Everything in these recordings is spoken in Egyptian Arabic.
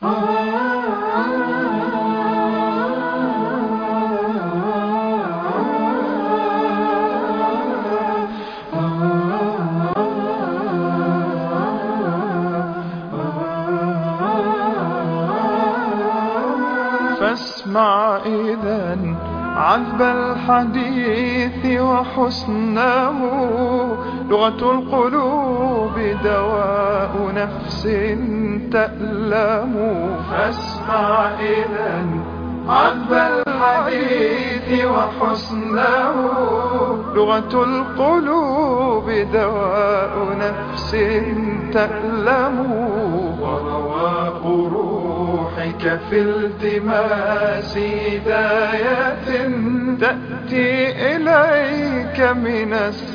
فاسمع إذا عذب الحديث وحسنه لغة القلوب دواء نفس تألم فاسمع إذا عذب الحديث وحسنه لغة القلوب دواء نفس تألم ورواق روحك في التماس هداية تأتي إليك من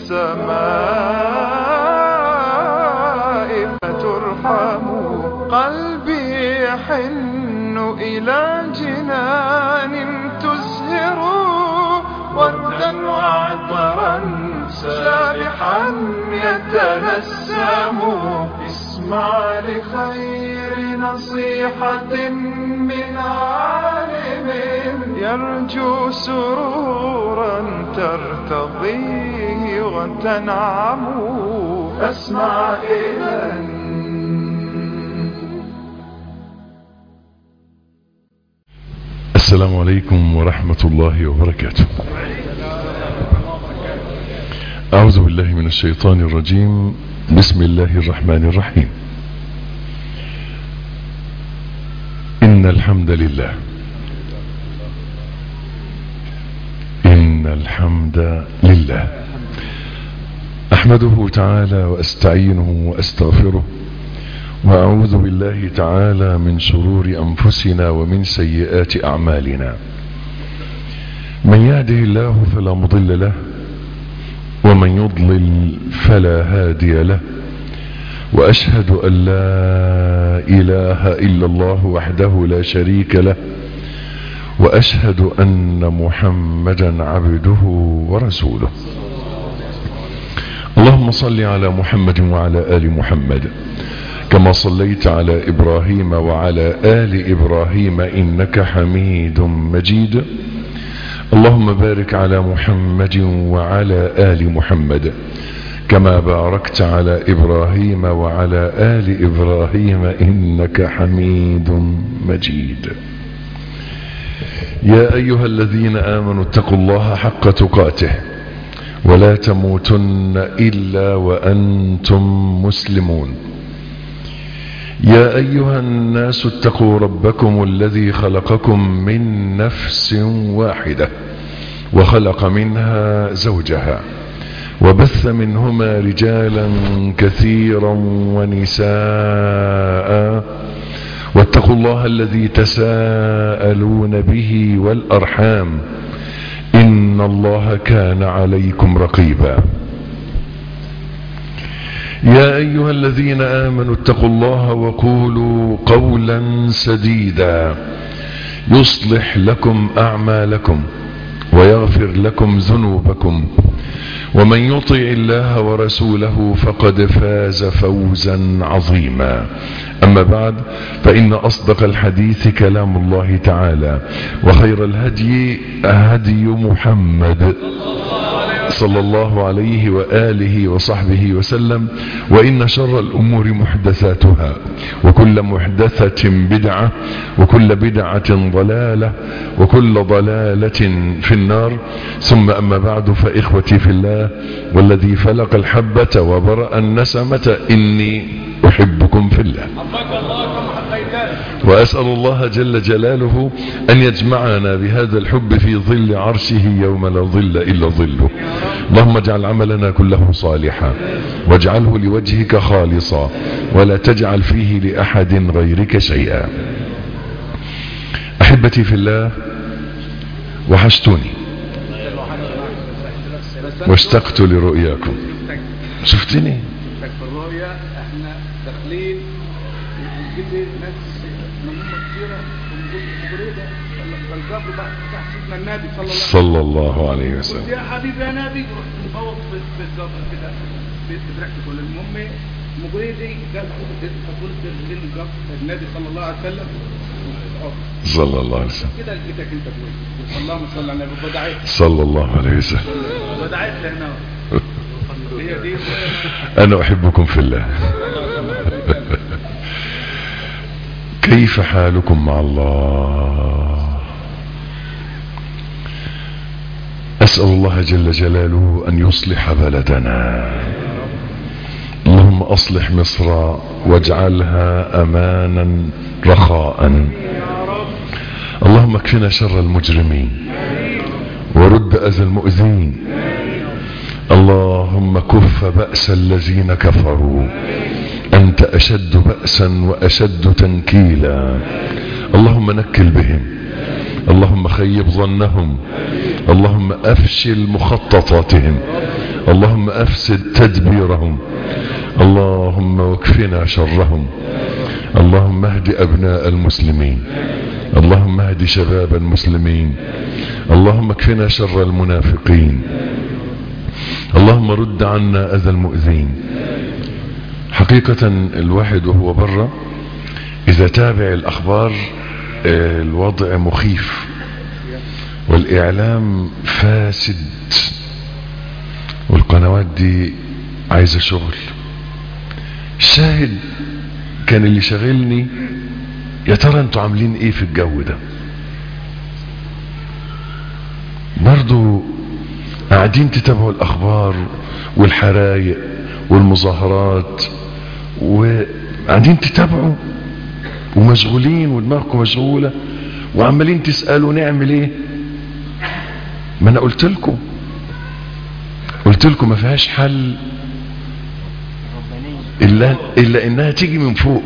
السماء فترحم قلبي يحن إلى جنان تزهر وردا وعطرا سابحا يتنسم اسمع لخير نصيحة من عالم يرجو سرورا ترتضيه وتنعم فاسمع إذا السلام عليكم ورحمة الله وبركاته أعوذ بالله من الشيطان الرجيم بسم الله الرحمن الرحيم إن الحمد لله إن الحمد لله أحمده تعالى وأستعينه وأستغفره وأعوذ بالله تعالى من شرور أنفسنا ومن سيئات أعمالنا من يهده الله فلا مضل له ومن يضلل فلا هادي له وأشهد أن لا إله إلا الله وحده لا شريك له وأشهد أن محمدا عبده ورسوله اللهم صل على محمد وعلى آل محمد كما صليت على إبراهيم وعلى آل إبراهيم إنك حميد مجيد اللهم بارك على محمد وعلى آل محمد كما باركت على إبراهيم وعلى آل إبراهيم إنك حميد مجيد يا أيها الذين آمنوا اتقوا الله حق تقاته ولا تموتن إلا وأنتم مسلمون يا أيها الناس اتقوا ربكم الذي خلقكم من نفس واحدة وخلق منها زوجها وبث منهما رجالا كثيرا ونساء واتقوا الله الذي تساءلون به والأرحام إن الله كان عليكم رقيبا يا أيها الذين آمنوا اتقوا الله وقولوا قولا سديدا يصلح لكم أعمالكم ويغفر لكم ذنوبكم ومن يطع الله ورسوله فقد فاز فوزا عظيما أما بعد فإن أصدق الحديث كلام الله تعالى وخير الهدي هدي محمد صلى الله عليه وآله وصحبه وسلم وإن شر الأمور محدثاتها وكل محدثة بدعة وكل بدعة ضلالة وكل ضلالة في النار ثم أما بعد فإخوتي في الله والذي فلق الحبة وبرأ النسمة إني أحبكم في الله وأسأل الله جل جلاله أن يجمعنا بهذا الحب في ظل عرشه يوم لا ظل إلا ظله اللهم اجعل عملنا كله صالحا واجعله لوجهك خالصا ولا تجعل فيه لأحد غيرك شيئا أحبتي في الله وحشتوني واشتقت لرؤياكم شفتني في الرؤيا احنا داخلين ونجيب ناس مهمة كتيرة ونقول بريدة فالقبر بقى تحت سيدنا النبي صلى الله عليه وسلم صلى الله عليه قلت وسلم يا حبيبي يا نبي رحت مفوض في في القبر كده في في دركته كل المهم المغرية دي قال فقلت للرب النبي صلى الله عليه وسلم صلى الله عليه وسلم كده لقيتك انت تقول اللهم صل على النبي ودعيت صلى الله عليه وسلم ودعيت لهنا هي دي أنا أحبكم في الله كيف حالكم مع الله أسأل الله جل جلاله أن يصلح بلدنا اللهم أصلح مصر واجعلها أمانا رخاء اللهم اكفنا شر المجرمين ورد أذى المؤذين اللهم كف بأس الذين كفروا أنت أشد بأسا وأشد تنكيلا اللهم نكل بهم اللهم خيب ظنهم اللهم أفشل مخططاتهم اللهم أفسد تدبيرهم اللهم واكفنا شرهم اللهم اهد أبناء المسلمين اللهم اهد شباب المسلمين اللهم اكفنا شر المنافقين اللهم رد عنا أذى المؤذين حقيقة الواحد وهو برا إذا تابع الأخبار آه، الوضع مخيف والإعلام فاسد والقنوات دي عايزة شغل الشاهد كان اللي شغلني يا ترى انتوا عاملين ايه في الجو ده برضو قاعدين تتابعوا الاخبار والحرايق والمظاهرات وقاعدين تتابعوا ومشغولين ودماغكم مشغولة وعمالين تسألوا نعمل ايه ما انا قلت لكم قلت لكم ما فيهاش حل الا الا انها تيجي من فوق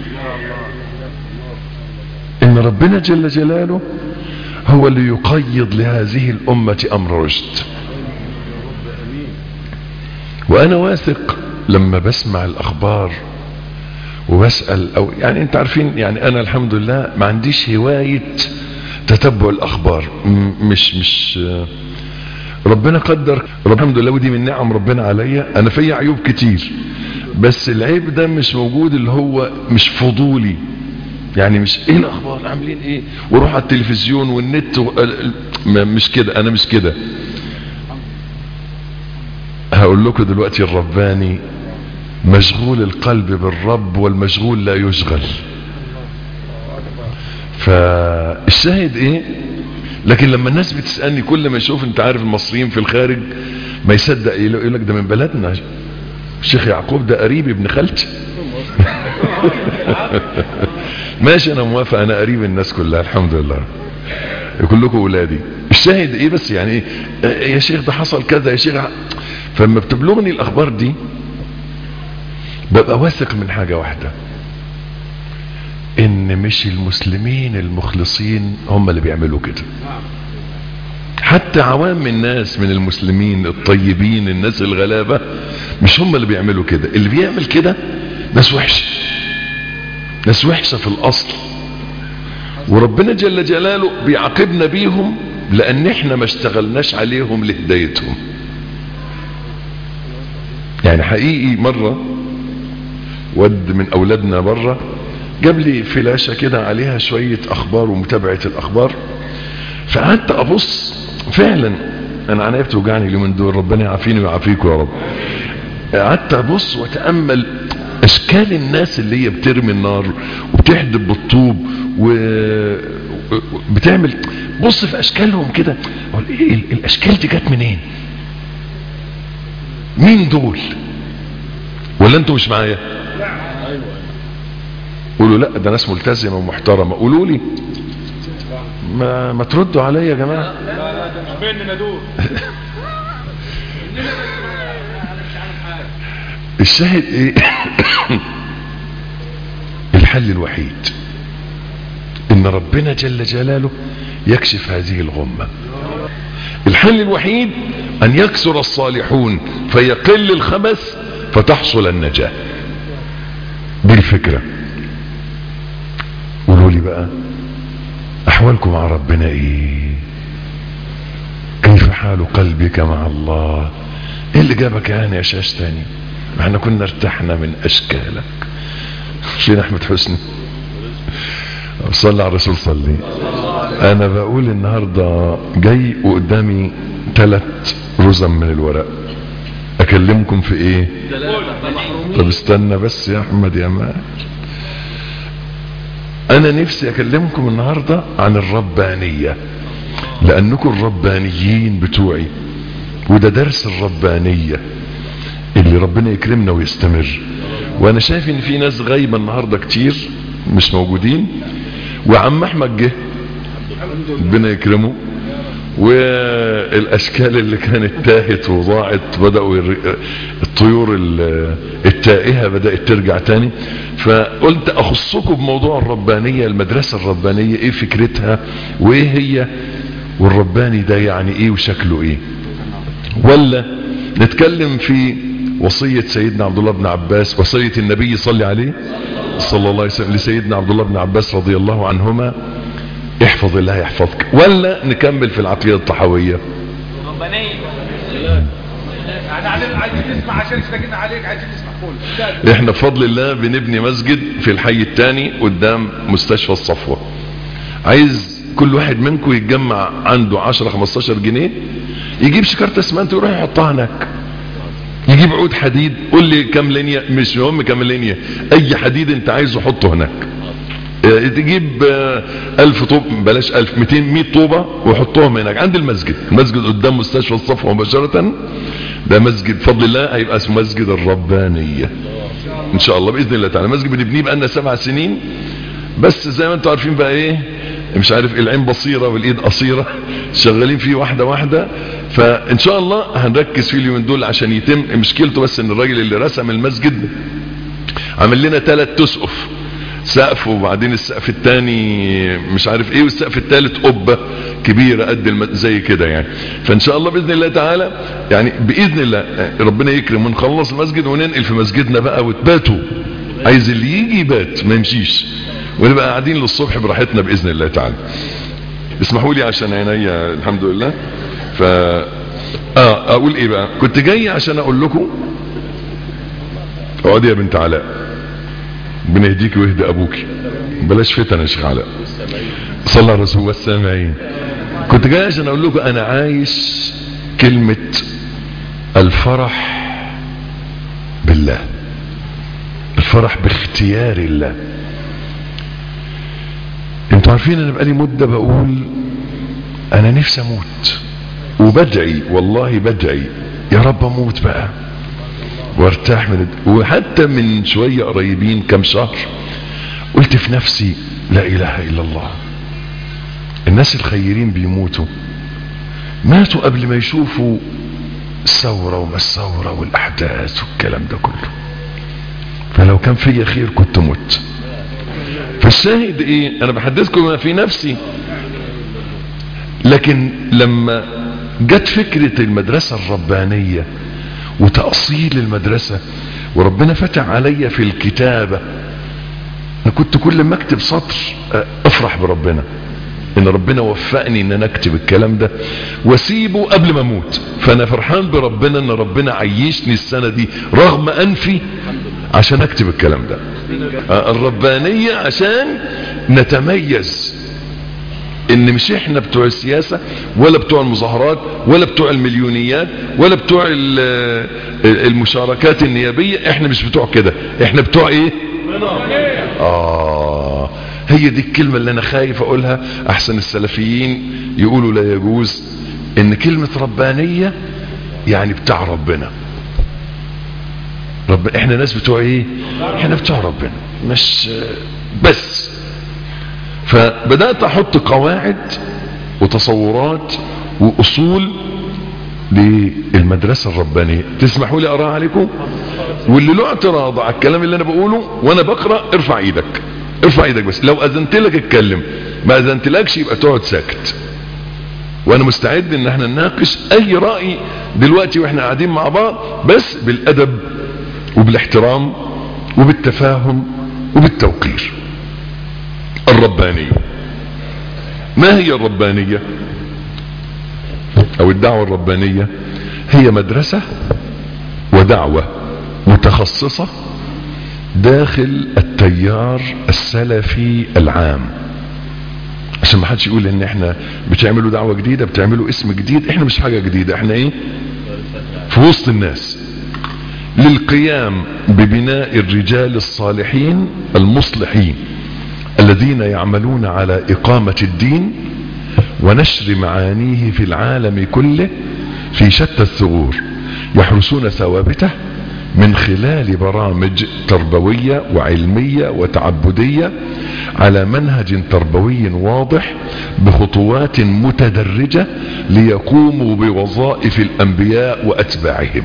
ان ربنا جل جلاله هو اللي يقيض لهذه الامة امر رشد وانا واثق لما بسمع الاخبار وبسأل او يعني انت عارفين يعني انا الحمد لله ما عنديش هواية تتبع الاخبار م- مش مش آه، ربنا قدر رب الحمد لله ودي من نعم ربنا عليا انا في عيوب كتير بس العيب ده مش موجود اللي هو مش فضولي يعني مش ايه الاخبار عاملين ايه وروح على التلفزيون والنت و... ال- ال- ما- مش كده انا مش كده هقول لكم دلوقتي الرباني مشغول القلب بالرب والمشغول لا يشغل فالشاهد ايه لكن لما الناس بتسألني كل ما يشوف انت عارف المصريين في الخارج ما يصدق يقول لك ده من بلدنا الشيخ يعقوب ده قريبي ابن خالتي ماشي انا موافق انا قريب الناس كلها الحمد لله كلكم اولادي الشاهد ايه بس يعني ايه آه، يا شيخ ده حصل كذا يا شيخ ع- فلما بتبلغني الاخبار دي ببقى واثق من حاجة واحدة ان مش المسلمين المخلصين هم اللي بيعملوا كده حتى عوام الناس من المسلمين الطيبين الناس الغلابة مش هم اللي بيعملوا كده اللي بيعمل كده ناس وحشة ناس وحشة في الاصل وربنا جل جلاله بيعاقبنا بيهم لان احنا ما اشتغلناش عليهم لهدايتهم يعني حقيقي مرة ود من اولادنا بره جاب لي فلاشة كده عليها شوية اخبار ومتابعة الاخبار فقعدت ابص فعلا انا عينيا بتوجعني اليومين دول ربنا يعافيني ويعافيكم يا رب قعدت ابص واتامل اشكال الناس اللي هي بترمي النار وبتحدب بالطوب وبتعمل بص في اشكالهم كده اقول ايه ال- الاشكال دي جت منين مين دول ولا انتوا مش معايا قولوا لا ده ناس ملتزمه ومحترمه قولوا لي ما ما تردوا عليا يا جماعه بيننا دول الشاهد ايه الحل الوحيد ان ربنا جل جلاله يكشف هذه الغمة الحل الوحيد ان يكثر الصالحون فيقل الخبث فتحصل النجاة دي الفكرة قولوا لي بقى احوالكم مع ربنا ايه كيف حال قلبك مع الله ايه اللي جابك يعني يا شاش تاني احنا كنا ارتحنا من اشكالك فين احمد حسني صلى على الرسول صلي انا بقول النهاردة جاي وقدامي ثلاث رزم من الورق اكلمكم في ايه طب استنى بس يا احمد يا مان انا نفسي اكلمكم النهاردة عن الربانية لانكم الربانيين بتوعي وده درس الربانية اللي ربنا يكرمنا ويستمر وانا شايف ان في ناس غايبة النهاردة كتير مش موجودين وعم احمد جه ربنا يكرمه والاشكال اللي كانت تاهت وضاعت بدأوا ير- الطيور ال- التائهة بدأت ترجع تاني فقلت اخصكم بموضوع الربانية المدرسة الربانية ايه فكرتها وايه هي والرباني ده يعني ايه وشكله ايه ولا نتكلم في وصية سيدنا عبد الله بن عباس وصية النبي صلى عليه صلى الله عليه وسلم لسيدنا عبد الله بن عباس رضي الله عنهما احفظ الله يحفظك ولا نكمل في العقيدة الطحوية ربانية احنا عايزين عايزين نسمع عشان اشتاقنا عليك عايزين نسمع كل احنا بفضل الله بنبني مسجد في الحي الثاني قدام مستشفى الصفوة عايز كل واحد منكم يتجمع عنده 10 15 جنيه يجيب شكارة اسمنت ويروح يحطها هناك يجيب عود حديد قول لي كام لينيا مش مهم كام لينيا اي حديد انت عايزه حطه هناك اه، تجيب اه، ألف طوب بلاش ألف ميتين مية طوبة وحطهم هناك عند المسجد المسجد قدام مستشفى الصفوة مباشرة ده مسجد بفضل الله هيبقى اسمه مسجد الربانية ان شاء الله باذن الله تعالى مسجد بنبنيه بقالنا سبع سنين بس زي ما انتم عارفين بقى ايه مش عارف العين بصيره والايد قصيره شغالين فيه واحده واحده فان شاء الله هنركز فيه اليومين دول عشان يتم مشكلته بس ان الراجل اللي رسم المسجد عمل لنا ثلاث تسقف سقف وبعدين السقف الثاني مش عارف ايه والسقف الثالث قبه كبيره قد الم... زي كده يعني فان شاء الله باذن الله تعالى يعني باذن الله ربنا يكرم ونخلص المسجد وننقل في مسجدنا بقى وتباتوا عايز اللي يجي يبات ما يمشيش ونبقى قاعدين للصبح براحتنا باذن الله تعالى اسمحوا لي عشان عينيا الحمد لله ف اه اقول ايه بقى كنت جاي عشان اقول لكم اقعدي يا بنت علاء ربنا يهديك ويهدي ابوك بلاش فتن يا شيخ علاء صلى على الرسول والسامعين كنت جاي عشان اقول لكم انا عايش كلمة الفرح بالله الفرح باختيار الله انتوا عارفين انا بقالي مدة بقول انا نفسي اموت وبدعي والله بدعي يا رب اموت بقى وارتاح من الد... وحتى من شوية قريبين كم شهر قلت في نفسي لا اله الا الله الناس الخيرين بيموتوا ماتوا قبل ما يشوفوا الثورة وما الثورة والاحداث والكلام ده كله فلو كان فيا خير كنت مت فالشاهد ايه انا بحدثكم ما في نفسي لكن لما جت فكرة المدرسة الربانية وتأصيل المدرسة وربنا فتح عليا في الكتابة انا كنت كل ما اكتب سطر افرح بربنا ان ربنا وفقني ان انا اكتب الكلام ده واسيبه قبل ما اموت فانا فرحان بربنا ان ربنا عيشني السنة دي رغم انفي عشان اكتب الكلام ده الربانية عشان نتميز ان مش احنا بتوع السياسة ولا بتوع المظاهرات ولا بتوع المليونيات ولا بتوع المشاركات النيابية احنا مش بتوع كده احنا بتوع ايه اه هي دي الكلمة اللي انا خايف اقولها احسن السلفيين يقولوا لا يجوز ان كلمة ربانية يعني بتاع ربنا رب احنا ناس بتوع ايه احنا بتوع ربنا مش بس فبدأت احط قواعد وتصورات واصول للمدرسة الربانية تسمحوا لي اقراها عليكم واللي له اعتراض على الكلام اللي انا بقوله وانا بقرأ ارفع ايدك ارفع ايدك بس لو اذنت لك اتكلم ما اذنت لكش يبقى تقعد ساكت وانا مستعد ان احنا نناقش اي رأي دلوقتي واحنا قاعدين مع بعض بس بالادب وبالاحترام وبالتفاهم وبالتوقير الربانية ما هي الربانية او الدعوة الربانية هي مدرسة ودعوة متخصصة داخل التيار السلفي العام عشان ما حدش يقول ان احنا بتعملوا دعوة جديدة بتعملوا اسم جديد احنا مش حاجة جديدة احنا ايه في وسط الناس للقيام ببناء الرجال الصالحين المصلحين الذين يعملون على إقامة الدين ونشر معانيه في العالم كله في شتى الثغور يحرسون ثوابته من خلال برامج تربوية وعلمية وتعبدية على منهج تربوي واضح بخطوات متدرجة ليقوموا بوظائف الأنبياء وأتباعهم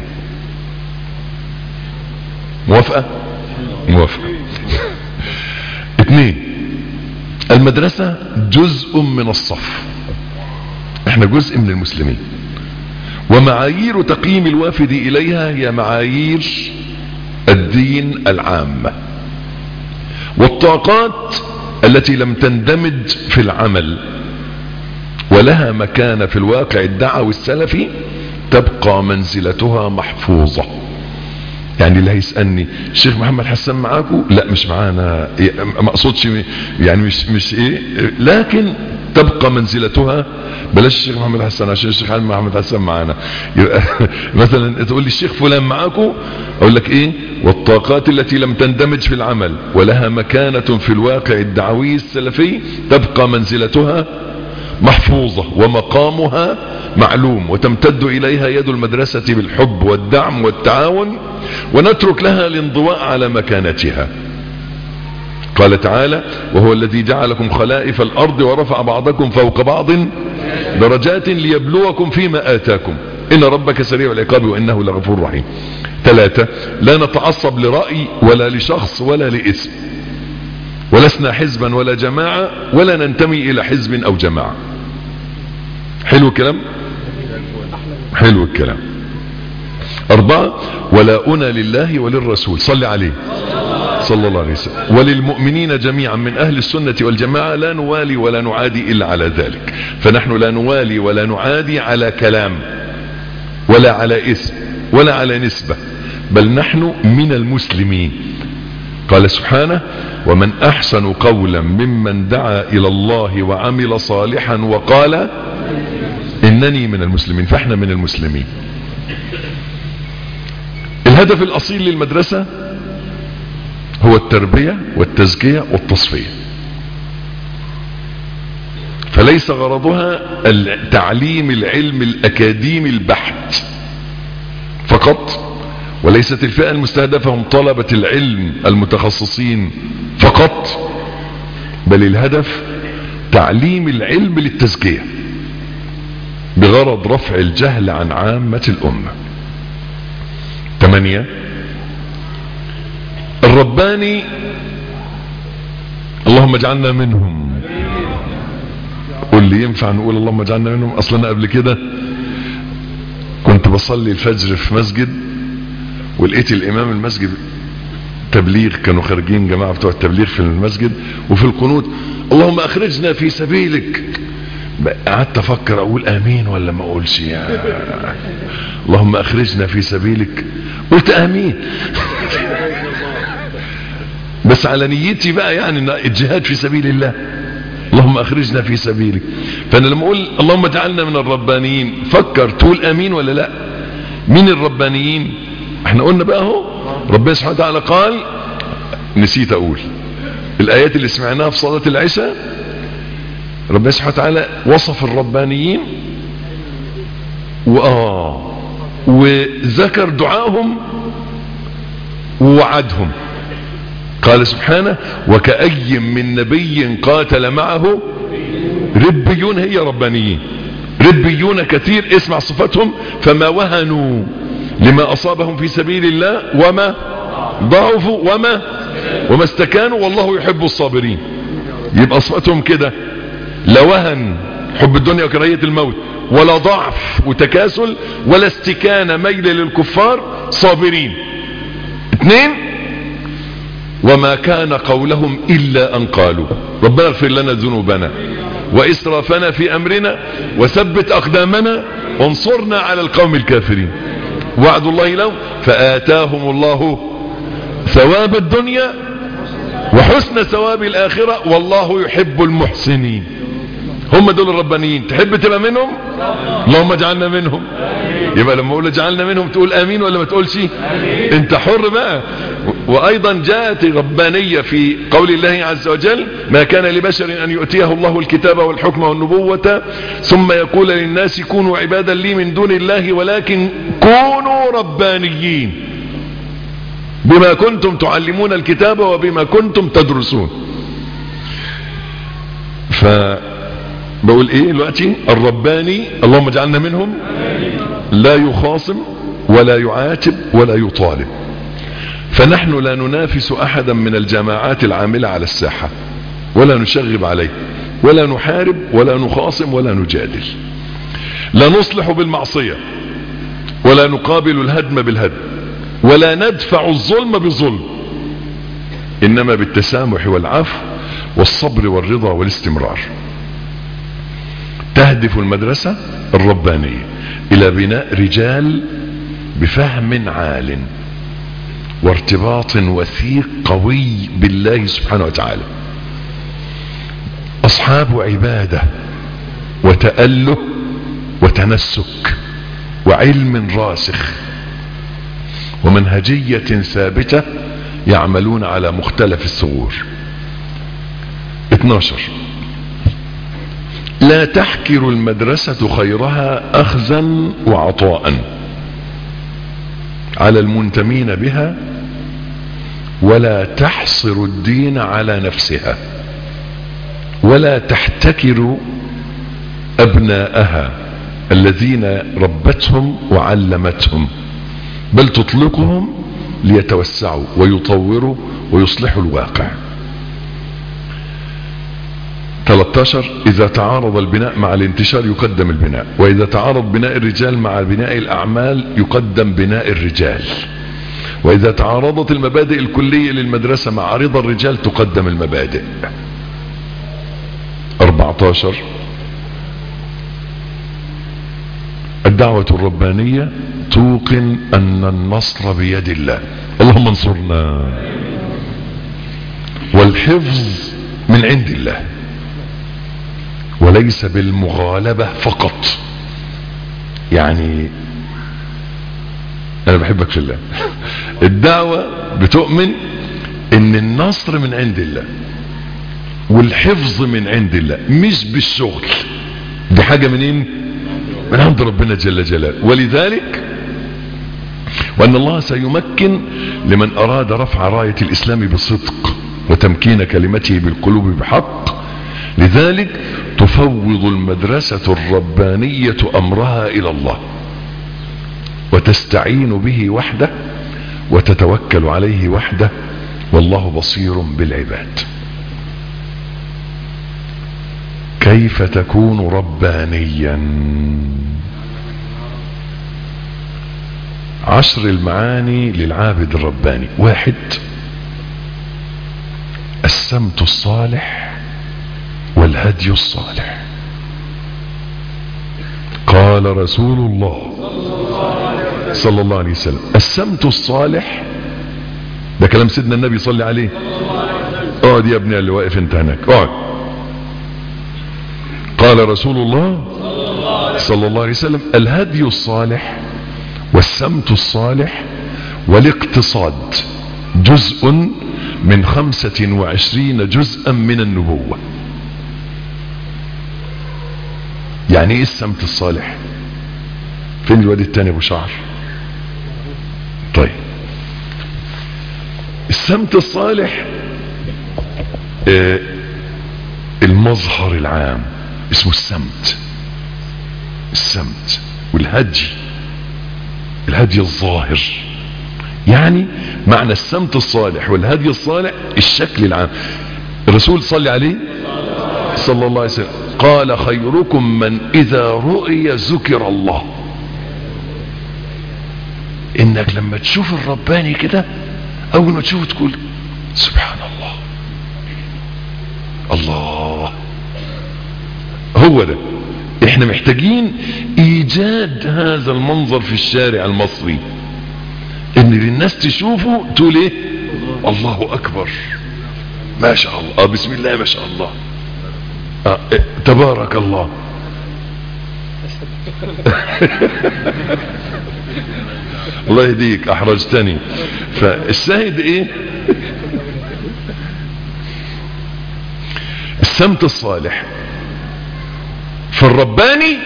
موافقة موافقة اثنين المدرسة جزء من الصف احنا جزء من المسلمين ومعايير تقييم الوافد اليها هي معايير الدين العامة والطاقات التي لم تندمج في العمل ولها مكان في الواقع الدعوي السلفي تبقى منزلتها محفوظة يعني اللي هيسألني الشيخ محمد حسن معاكم لا مش معانا ما اقصدش يعني مش مش ايه لكن تبقى منزلتها بلاش الشيخ محمد حسن عشان الشيخ محمد حسن معانا يبقى مثلا تقول لي الشيخ فلان معاكم اقول لك ايه والطاقات التي لم تندمج في العمل ولها مكانة في الواقع الدعوي السلفي تبقى منزلتها محفوظة ومقامها معلوم وتمتد إليها يد المدرسة بالحب والدعم والتعاون ونترك لها الانضواء على مكانتها قال تعالى وهو الذي جعلكم خلائف الأرض ورفع بعضكم فوق بعض درجات ليبلوكم فيما آتاكم إن ربك سريع العقاب وإنه لغفور رحيم ثلاثة لا نتعصب لرأي ولا لشخص ولا لاسم ولسنا حزبا ولا جماعة ولا ننتمي إلى حزب أو جماعة حلو الكلام حلو الكلام أربعة ولا أنا لله وللرسول صل عليه صلى الله عليه وسلم وللمؤمنين جميعا من أهل السنة والجماعة لا نوالي ولا نعادي إلا على ذلك فنحن لا نوالي ولا نعادي على كلام ولا على اسم ولا على نسبة بل نحن من المسلمين قال سبحانه ومن أحسن قولا ممن دعا إلى الله وعمل صالحا وقال إنني من المسلمين فإحنا من المسلمين الهدف الأصيل للمدرسة هو التربية والتزكية والتصفية فليس غرضها تعليم العلم الأكاديمي البحت فقط وليست الفئة المستهدفة هم طلبة العلم المتخصصين فقط بل الهدف تعليم العلم للتزكية بغرض رفع الجهل عن عامة الأمة ثمانية الرباني اللهم اجعلنا منهم قل لي ينفع نقول اللهم اجعلنا منهم اصلا قبل كده كنت بصلي الفجر في مسجد ولقيت الامام المسجد تبليغ كانوا خارجين جماعة بتوع التبليغ في المسجد وفي القنوت اللهم اخرجنا في سبيلك قعدت افكر اقول امين ولا ما اقولش يا اللهم اخرجنا في سبيلك قلت امين بس على نيتي بقى يعني الجهاد في سبيل الله اللهم اخرجنا في سبيلك فانا لما اقول اللهم اجعلنا من الربانيين فكر تقول امين ولا لا مين الربانيين احنا قلنا بقى اهو ربنا سبحانه وتعالى قال نسيت اقول الايات اللي سمعناها في صلاة العشاء ربنا سبحانه وتعالى وصف الربانيين وآه وذكر دعائهم ووعدهم قال سبحانه وكأي من نبي قاتل معه ربيون هي ربانيين ربيون كثير اسمع صفتهم فما وهنوا لما أصابهم في سبيل الله وما ضعفوا وما وما استكانوا والله يحب الصابرين يبقى صفتهم كده لا وهن حب الدنيا وكراهية الموت ولا ضعف وتكاسل ولا استكانة ميل للكفار صابرين اثنين وما كان قولهم إلا أن قالوا ربنا اغفر لنا ذنوبنا وإسرافنا في أمرنا وثبت أقدامنا وانصرنا على القوم الكافرين وعد الله لهم فآتاهم الله ثواب الدنيا وحسن ثواب الآخرة والله يحب المحسنين هم دول الربانيين تحب تبقى منهم اللهم اجعلنا منهم يبقى لما اقول اجعلنا منهم تقول امين ولا ما تقولش انت حر بقى وايضا جاءت ربانية في قول الله عز وجل ما كان لبشر ان يؤتيه الله الكتاب والحكم والنبوة ثم يقول للناس كونوا عبادا لي من دون الله ولكن كونوا ربانيين بما كنتم تعلمون الكتاب وبما كنتم تدرسون ف بقول ايه دلوقتي الرباني اللهم اجعلنا منهم لا يخاصم ولا يعاتب ولا يطالب فنحن لا ننافس احدا من الجماعات العاملة على الساحة ولا نشغب عليه ولا نحارب ولا نخاصم ولا نجادل لا نصلح بالمعصية ولا نقابل الهدم بالهدم ولا ندفع الظلم بالظلم انما بالتسامح والعفو والصبر والرضا والاستمرار تهدف المدرسة الربانية الى بناء رجال بفهم عال وارتباط وثيق قوي بالله سبحانه وتعالى اصحاب عبادة وتأله وتنسك وعلم راسخ ومنهجية ثابتة يعملون على مختلف الثغور 12 لا تحكر المدرسة خيرها اخذا وعطاء على المنتمين بها ولا تحصر الدين على نفسها ولا تحتكر ابناءها الذين ربتهم وعلمتهم بل تطلقهم ليتوسعوا ويطوروا ويصلحوا الواقع 13 إذا تعارض البناء مع الانتشار يقدم البناء وإذا تعارض بناء الرجال مع بناء الأعمال يقدم بناء الرجال وإذا تعارضت المبادئ الكلية للمدرسة مع رضا الرجال تقدم المبادئ 14 الدعوة الربانية توقن أن النصر بيد الله اللهم انصرنا والحفظ من عند الله وليس بالمغالبة فقط يعني انا بحبك في الله الدعوة بتؤمن ان النصر من عند الله والحفظ من عند الله مش بالشغل دي حاجة منين من عند ربنا جل جلاله ولذلك وان الله سيمكن لمن اراد رفع راية الاسلام بصدق وتمكين كلمته بالقلوب بحق لذلك تفوض المدرسة الربانية امرها الى الله وتستعين به وحده وتتوكل عليه وحده والله بصير بالعباد كيف تكون ربانيا عشر المعاني للعابد الرباني واحد السمت الصالح والهدي الصالح قال رسول الله صلى الله عليه وسلم السمت الصالح ده كلام سيدنا النبي صلى عليه اقعد يا ابني اللي واقف انت هناك اقعد قال رسول الله صلى الله عليه وسلم الهدي الصالح والسمت الصالح والاقتصاد جزء من خمسة وعشرين جزءا من النبوة يعني ايه السمت الصالح فين الواد التاني ابو شعر طيب السمت الصالح آه المظهر العام اسمه السمت السمت والهدي الهدي الظاهر يعني معنى السمت الصالح والهدي الصالح الشكل العام الرسول صلى عليه صلى الله عليه وسلم قال خيركم من اذا رؤي ذكر الله انك لما تشوف الرباني كده اول ما تشوفه تقول سبحان الله الله هو ده احنا محتاجين ايجاد هذا المنظر في الشارع المصري ان الناس تشوفه تقول ايه الله اكبر ما شاء الله آه بسم الله ما شاء الله آه إيه تبارك الله الله يهديك احرجتني فالشاهد ايه السمت الصالح فالرباني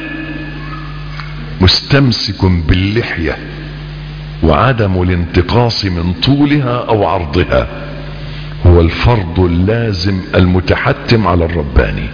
مستمسك باللحية وعدم الانتقاص من طولها او عرضها هو الفرض اللازم المتحتم على الرباني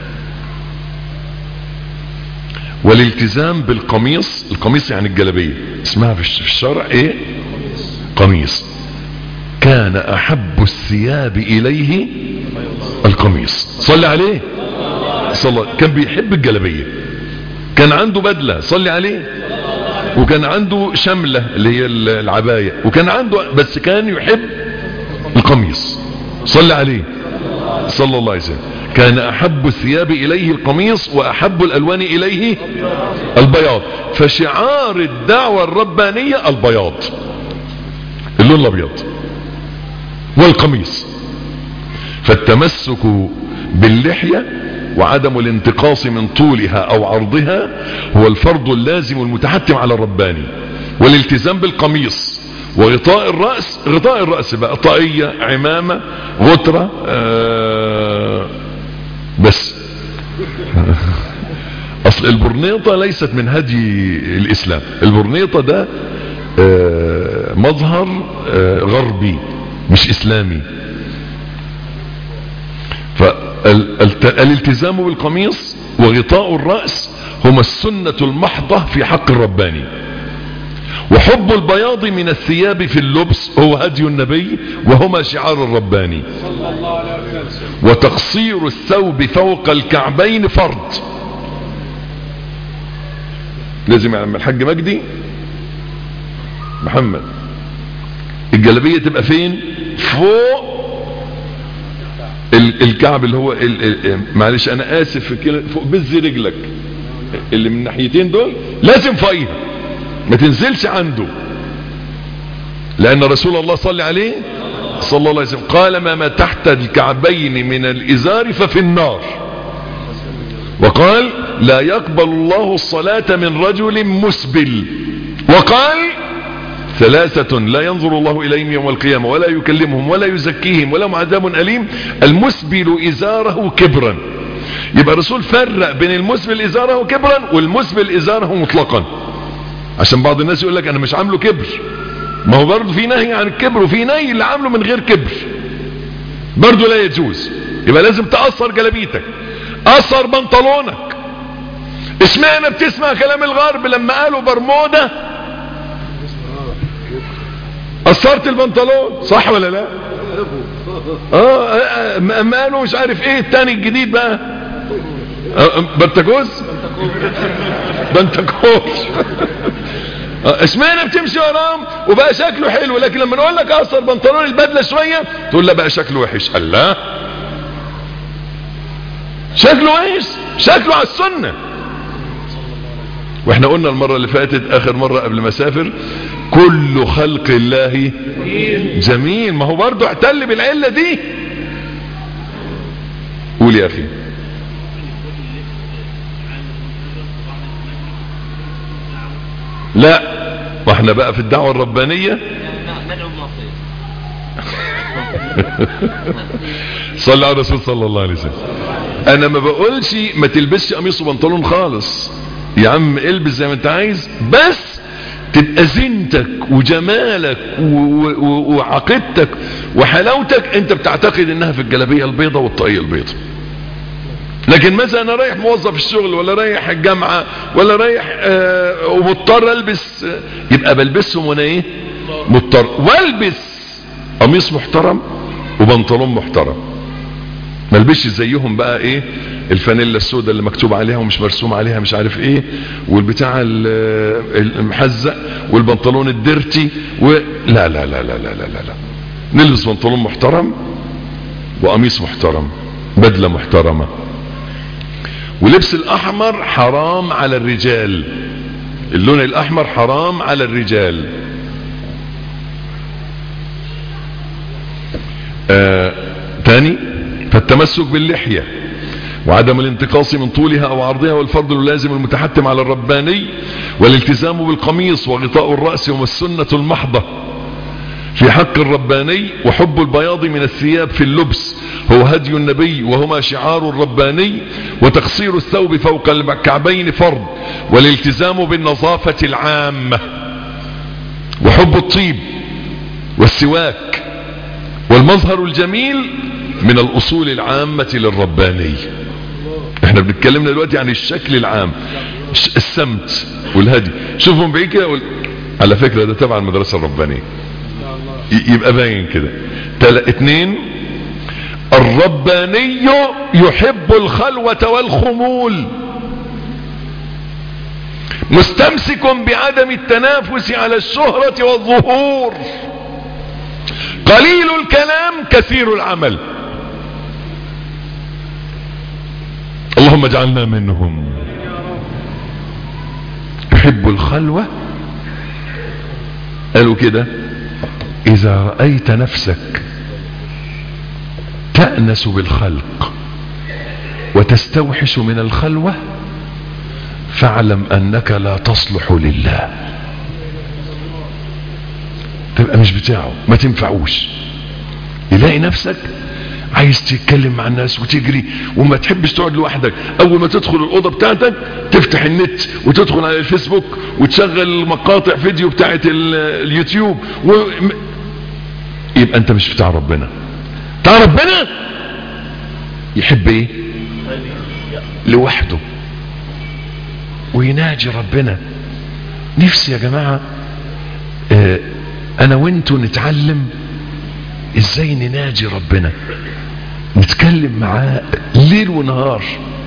والالتزام بالقميص القميص يعني الجلبية اسمها في الشرع ايه قميص كان احب الثياب اليه القميص صلي عليه صلى كان بيحب الجلبية كان عنده بدلة صلي عليه وكان عنده شملة اللي هي العباية وكان عنده بس كان يحب القميص صلى عليه صلى الله عليه وسلم كان احب الثياب اليه القميص واحب الالوان اليه البياض فشعار الدعوة الربانية البياض اللون الابيض والقميص فالتمسك باللحية وعدم الانتقاص من طولها او عرضها هو الفرض اللازم المتحتم على الرباني والالتزام بالقميص وغطاء الرأس غطاء الرأس بقى طاقية عمامة غترة آه بس اصل البرنيطة ليست من هدي الاسلام البرنيطة ده آه مظهر آه غربي مش اسلامي فالالتزام بالقميص وغطاء الرأس هما السنة المحضة في حق الرباني وحب البياض من الثياب في اللبس هو هدي النبي وهما شعار الرباني وتقصير الثوب فوق الكعبين فرض لازم يعمل الحاج مجدي محمد الجلبية تبقى فين فوق الكعب اللي هو معلش انا اسف فوق بز رجلك اللي من الناحيتين دول لازم فوقيها ما تنزلش عنده لان رسول الله صلى عليه صلى الله عليه وسلم قال ما ما تحت الكعبين من الازار ففي النار وقال لا يقبل الله الصلاة من رجل مسبل وقال ثلاثة لا ينظر الله إليهم يوم القيامة ولا يكلمهم ولا يزكيهم ولا عذاب أليم المسبل إزاره كبرا يبقى الرسول فرق بين المسبل إزاره كبرا والمسبل إزاره مطلقا عشان بعض الناس يقول لك أنا مش عامله كبر ما هو برضه في نهي عن الكبر وفي نهي اللي عامله من غير كبر برضه لا يجوز يبقى لازم تأثر جلبيتك أثر بنطلونك اشمعنى بتسمع كلام الغرب لما قالوا برمودا قصرت البنطلون صح ولا لا اه اما قالوا مش عارف ايه التاني الجديد بقى بنتكوز بنتكوز اشمعنى بتمشي وراهم وبقى شكله حلو لكن لما نقول لك قصر بنطلون البدله شويه تقول لا بقى شكله وحش الله شكله وحش شكله على السنه واحنا قلنا المرة اللي فاتت اخر مرة قبل ما اسافر كل خلق الله جميل ما هو برضه احتل بالعلة دي قول يا اخي لا واحنا بقى في الدعوة الربانية صلى على الرسول صلى الله عليه وسلم انا ما بقولش ما تلبسش قميص وبنطلون خالص يا عم البس زي ما انت عايز بس تبقى زينتك وجمالك وعقيدتك وحلاوتك انت بتعتقد انها في الجلابية البيضة والطاقية البيضة لكن مثلا انا رايح موظف الشغل ولا رايح الجامعة ولا رايح آه ومضطر البس آه يبقى بلبسهم وانا ايه مضطر والبس قميص محترم وبنطلون محترم ما البسش زيهم بقى ايه الفانيلا السوداء اللي مكتوب عليها ومش مرسوم عليها مش عارف ايه والبتاع المحزق والبنطلون الديرتي و... لا لا لا لا لا لا لا لا نلبس بنطلون محترم وقميص محترم بدلة محترمة ولبس الاحمر حرام على الرجال اللون الاحمر حرام على الرجال آه تاني فالتمسك باللحية وعدم الانتقاص من طولها او عرضها والفرض اللازم المتحتم على الرباني والالتزام بالقميص وغطاء الرأس وما السنة المحضة في حق الرباني وحب البياض من الثياب في اللبس هو هدي النبي وهما شعار الرباني وتقصير الثوب فوق الكعبين فرض والالتزام بالنظافة العامة وحب الطيب والسواك والمظهر الجميل من الاصول العامة للرباني احنا بنتكلمنا دلوقتي عن الشكل العام السمت والهدي شوفوا من بعيد كده وال... على فكرة ده تبع المدرسة الربانية يبقى باين كده تل... اتنين الرباني يحب الخلوة والخمول مستمسك بعدم التنافس على الشهرة والظهور قليل الكلام كثير العمل اللهم اجعلنا منهم يحب الخلوة قالوا كده اذا رأيت نفسك تأنس بالخلق وتستوحش من الخلوة فاعلم انك لا تصلح لله تبقى مش بتاعه ما تنفعوش يلاقي نفسك عايز تتكلم مع الناس وتجري وما تحبش تقعد لوحدك اول ما تدخل الاوضه بتاعتك تفتح النت وتدخل على الفيسبوك وتشغل مقاطع فيديو بتاعت اليوتيوب و... يبقى انت مش بتاع ربنا بتاع ربنا يحب ايه لوحده ويناجي ربنا نفسي يا جماعة اه انا وانتوا نتعلم ازاي نناجي ربنا نتكلم معاه ليل ونهار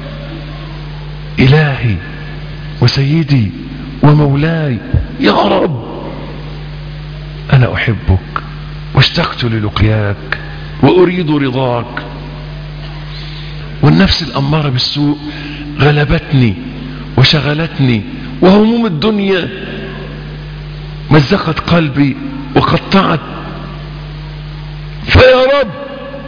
الهي وسيدي ومولاي يا رب انا احبك واشتقت للقياك واريد رضاك والنفس الاماره بالسوء غلبتني وشغلتني وهموم الدنيا مزقت قلبي وقطعت فيا رب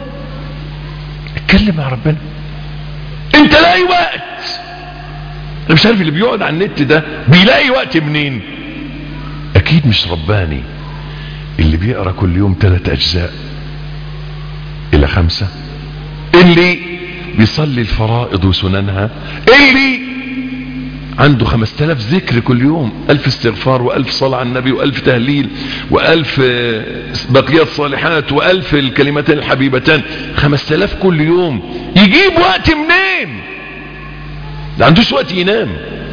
اتكلم مع ربنا انت لاقي وقت انا مش عارف اللي بيقعد على النت ده بيلاقي وقت منين اكيد مش رباني اللي بيقرا كل يوم ثلاث اجزاء الى خمسة اللي بيصلي الفرائض وسننها اللي عنده خمس تلاف ذكر كل يوم الف استغفار والف صلاة على النبي والف تهليل والف بقيات صالحات والف الكلمتين الحبيبتان خمس تلاف كل يوم يجيب وقت منين ده عندوش وقت ينام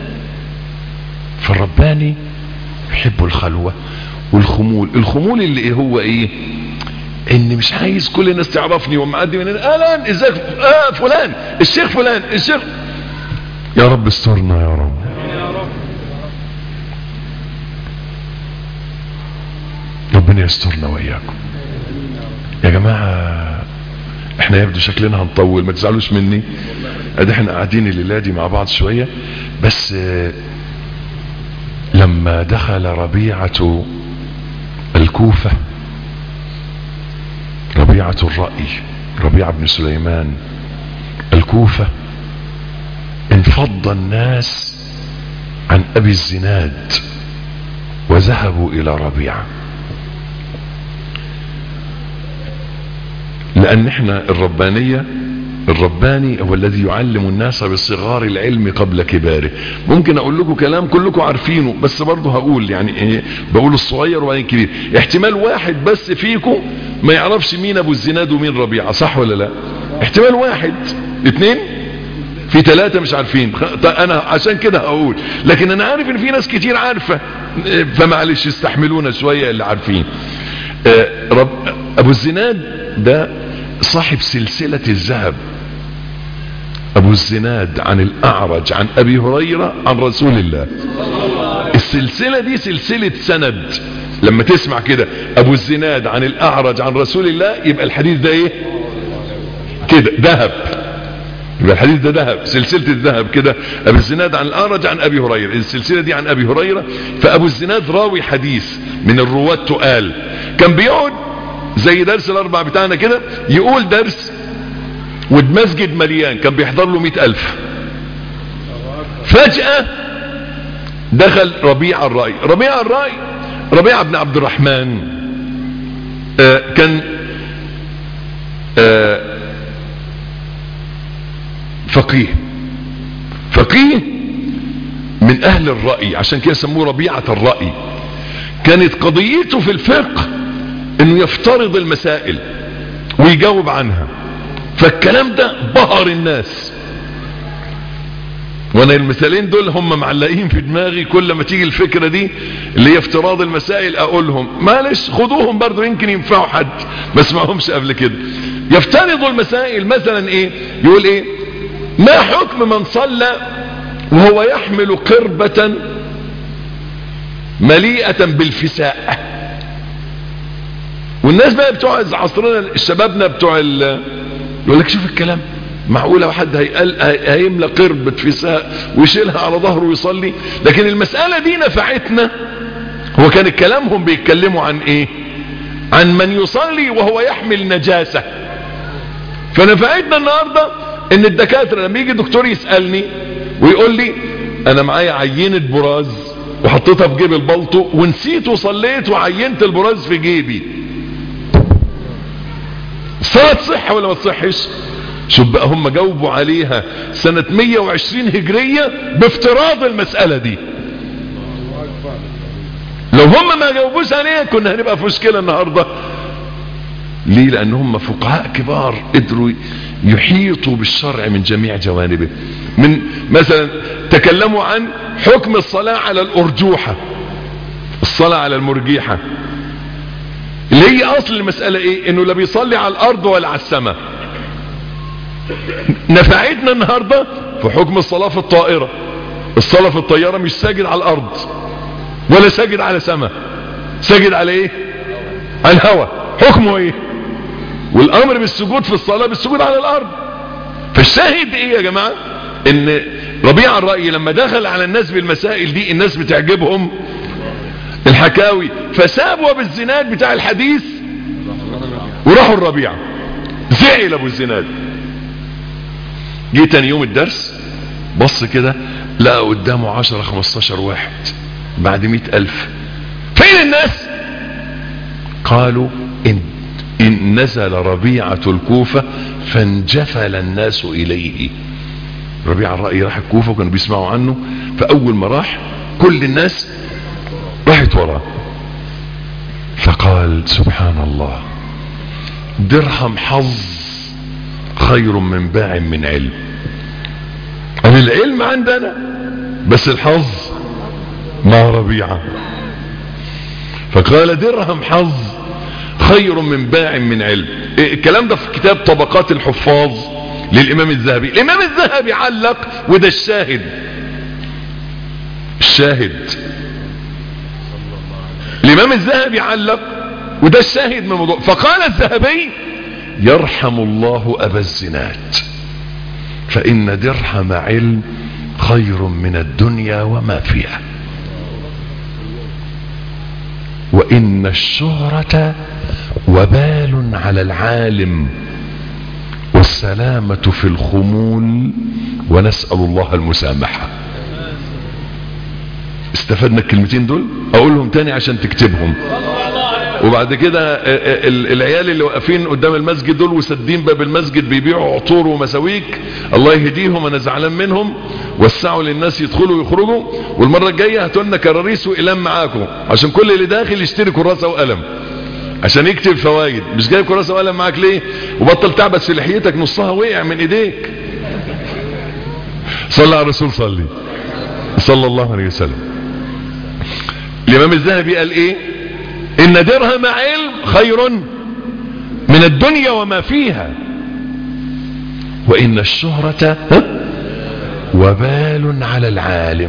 فالرباني يحب الخلوة والخمول الخمول اللي هو ايه ان مش عايز كل الناس تعرفني ومعدي من اهلا ازيك اه فلان الشيخ فلان الشيخ يا رب استرنا يا رب ربنا يسترنا واياكم يا جماعة احنا يبدو شكلنا هنطول ما تزعلوش مني ادي احنا قاعدين الليلة دي مع بعض شوية بس اه لما دخل ربيعة الكوفة ربيعة الرأي ربيعة بن سليمان الكوفة انفض الناس عن ابي الزناد وذهبوا الى ربيعة لان احنا الربانية الرباني هو الذي يعلم الناس بصغار العلم قبل كباره ممكن اقول لكم كلام كلكم عارفينه بس برضه هقول يعني ايه بقول الصغير وبعدين الكبير احتمال واحد بس فيكم ما يعرفش مين ابو الزناد ومين ربيعة صح ولا لا احتمال واحد اتنين في ثلاثة مش عارفين انا عشان كده هقول لكن انا عارف ان في ناس كتير عارفة فمعلش استحملونا شوية اللي عارفين رب ابو الزناد ده صاحب سلسلة الذهب ابو الزناد عن الاعرج عن ابي هريرة عن رسول الله السلسلة دي سلسلة سند لما تسمع كده ابو الزناد عن الاعرج عن رسول الله يبقى الحديث ده ايه كده ذهب يبقى الحديث ده ذهب سلسلة الذهب كده ابو الزناد عن الارج عن ابي هريرة السلسلة دي عن ابي هريرة فابو الزناد راوي حديث من الرواة تقال كان بيقعد زي درس الاربع بتاعنا كده يقول درس والمسجد مليان كان بيحضر له مئة الف فجأة دخل ربيع الرأي ربيع الرأي ربيع بن عبد الرحمن آه كان آه فقيه فقيه من اهل الرأي عشان كده سموه ربيعة الرأي كانت قضيته في الفقه انه يفترض المسائل ويجاوب عنها فالكلام ده بهر الناس وانا المثالين دول هم معلقين في دماغي كل ما تيجي الفكرة دي اللي هي افتراض المسائل اقولهم معلش خدوهم برضو يمكن ينفعوا حد ما اسمعهمش قبل كده يفترض المسائل مثلا ايه يقول ايه ما حكم من صلى وهو يحمل قربة مليئة بالفساء والناس بقى بتوع عصرنا شبابنا بتوع ال يقول لك شوف الكلام معقولة واحد هيقل هيملى قربة فساء ويشيلها على ظهره ويصلي لكن المسألة دي نفعتنا هو كان كلامهم بيتكلموا عن ايه عن من يصلي وهو يحمل نجاسة فنفعتنا النهاردة ان الدكاترة لما يجي دكتور يسألني ويقول لي انا معايا عينة براز وحطيتها في جيب البلطو ونسيت وصليت وعينت البراز في جيبي صلاة تصح ولا ما تصحش شوف بقى هم جاوبوا عليها سنة 120 هجرية بافتراض المسألة دي لو هم ما جاوبوش عليها كنا هنبقى في مشكلة النهاردة ليه لان هم فقهاء كبار قدروا يحيطوا بالشرع من جميع جوانبه من مثلا تكلموا عن حكم الصلاة على الارجوحة الصلاة على المرجيحة اللي هي اصل المسألة ايه انه لا بيصلي على الارض ولا على السماء نفعتنا النهاردة في حكم الصلاة في الطائرة الصلاة في الطيارة مش ساجد على الارض ولا ساجد على سماء ساجد على ايه على الهواء حكمه ايه والامر بالسجود في الصلاة بالسجود على الارض فالشاهد ايه يا جماعة ان ربيع الرأي لما دخل على الناس بالمسائل دي الناس بتعجبهم الحكاوي فسابوا ابو الزناد بتاع الحديث وراحوا الربيع زعل ابو الزناد جه تاني يوم الدرس بص كده لقى قدامه عشرة خمستاشر واحد بعد مئة الف فين الناس قالوا إن, إن نزل ربيعة الكوفة فانجفل الناس إليه ربيع الرأي راح الكوفة وكانوا بيسمعوا عنه فأول ما راح كل الناس راحت وراه فقال سبحان الله درهم حظ خير من باع من علم قال العلم عندنا بس الحظ مع ربيعة فقال درهم حظ خير من باع من علم الكلام ده في كتاب طبقات الحفاظ للامام الذهبي الامام الذهبي علق وده الشاهد الشاهد الامام الذهبي علق وده الشاهد من الموضوع فقال الذهبي يرحم الله ابا الزناد فان درهم علم خير من الدنيا وما فيها وان الشهرة وبال على العالم والسلامة في الخمول ونسأل الله المسامحة استفدنا الكلمتين دول اقولهم تاني عشان تكتبهم وبعد كده العيال اللي واقفين قدام المسجد دول وسدين باب المسجد بيبيعوا عطور ومساويك الله يهديهم انا زعلان منهم وسعوا للناس يدخلوا ويخرجوا والمره الجايه هاتوا لنا كراريس واقلام معاكم عشان كل اللي داخل يشتري كراسه وقلم عشان يكتب فوائد مش جايب كراسه وقلم معاك ليه وبطل تعبس في لحيتك نصها وقع من ايديك صلى على الرسول صلي صلى الله عليه وسلم الامام الذهبي قال ايه ان درهم علم خير من الدنيا وما فيها وان الشهرة وبال على العالم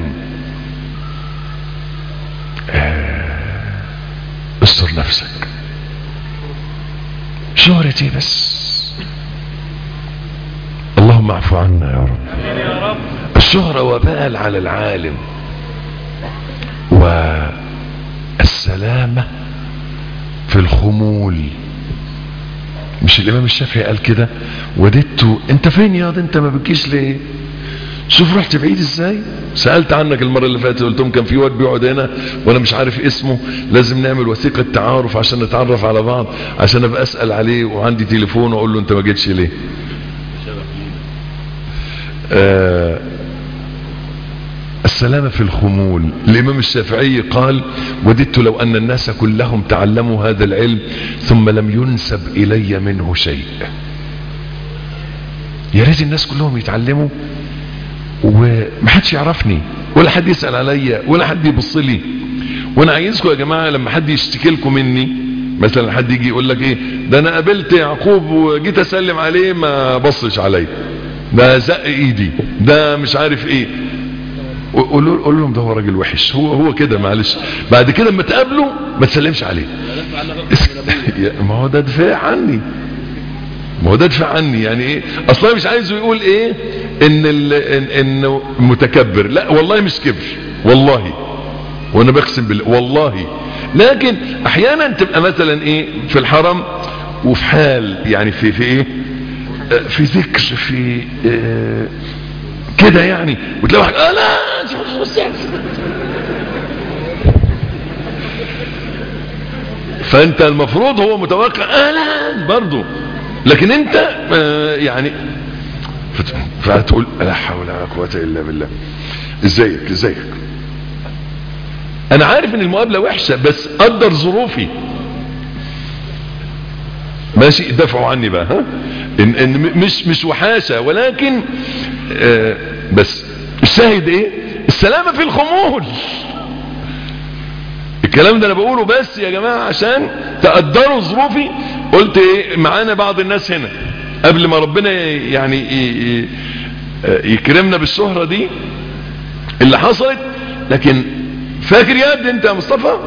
استر نفسك شهرتي بس اللهم اللهم اعف عنا يا رب الشهرة وبال على العالم والسلامة في الخمول مش الامام الشافعي قال كده وددت انت فين يا ده انت ما بتجيش ليه شوف رحت بعيد ازاي سألت عنك المرة اللي فاتت قلت لهم كان في واد بيقعد هنا وانا مش عارف اسمه لازم نعمل وثيقة تعارف عشان نتعرف على بعض عشان ابقى اسأل عليه وعندي تليفون واقول له انت ما جيتش ليه آه السلامة في الخمول الإمام الشافعي قال وددت لو أن الناس كلهم تعلموا هذا العلم ثم لم ينسب إلي منه شيء يا ريت الناس كلهم يتعلموا ومحدش يعرفني ولا حد يسأل عليا ولا حد يبص لي وانا عايزكم يا جماعة لما حد يشتكي لكم مني مثلا حد يجي يقول لك ايه ده انا قابلت يعقوب وجيت اسلم عليه ما بصش عليا ده زق ايدي ده مش عارف ايه قول قول لهم ده هو راجل وحش هو هو كده معلش بعد كده لما تقابله ما تسلمش عليه ما هو ده دفاع عني ما هو ده دفاع عني يعني ايه اصلا مش عايزه يقول ايه ان ال إن انه متكبر لا والله مش كبر والله وانا بقسم بالله والله لكن احيانا تبقى مثلا ايه في الحرم وفي حال يعني في في ايه في ذكر في اه كده يعني وتلاقي واحد آه لا فانت المفروض هو متوقع آه لا برضه لكن انت آه يعني فهتقول لا حول ولا قوه الا بالله ازيك ازيك انا عارف ان المقابله وحشه بس قدر ظروفي ماشي دفعوا عني بقى ها إن إن مش مش وحاشه ولكن آه بس الشاهد ايه السلامه في الخمول الكلام ده انا بقوله بس يا جماعه عشان تقدروا ظروفي قلت ايه معانا بعض الناس هنا قبل ما ربنا يعني يكرمنا بالشهره دي اللي حصلت لكن فاكر يا ابني انت يا مصطفى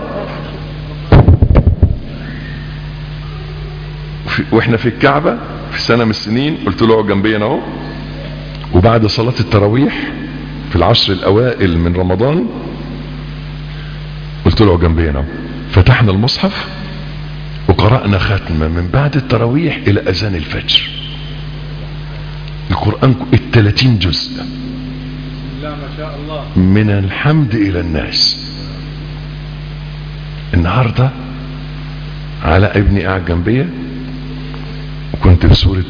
واحنا في الكعبة في سنة من السنين قلت له اقعد جنبينا اهو وبعد صلاة التراويح في العشر الاوائل من رمضان قلت له اقعد جنبينا اهو فتحنا المصحف وقرأنا ختمة من بعد التراويح الى اذان الفجر القرآن التلاتين جزء لا ما شاء الله من الحمد الى الناس النهاردة على ابني قاعد جنبيا وكنت بسورة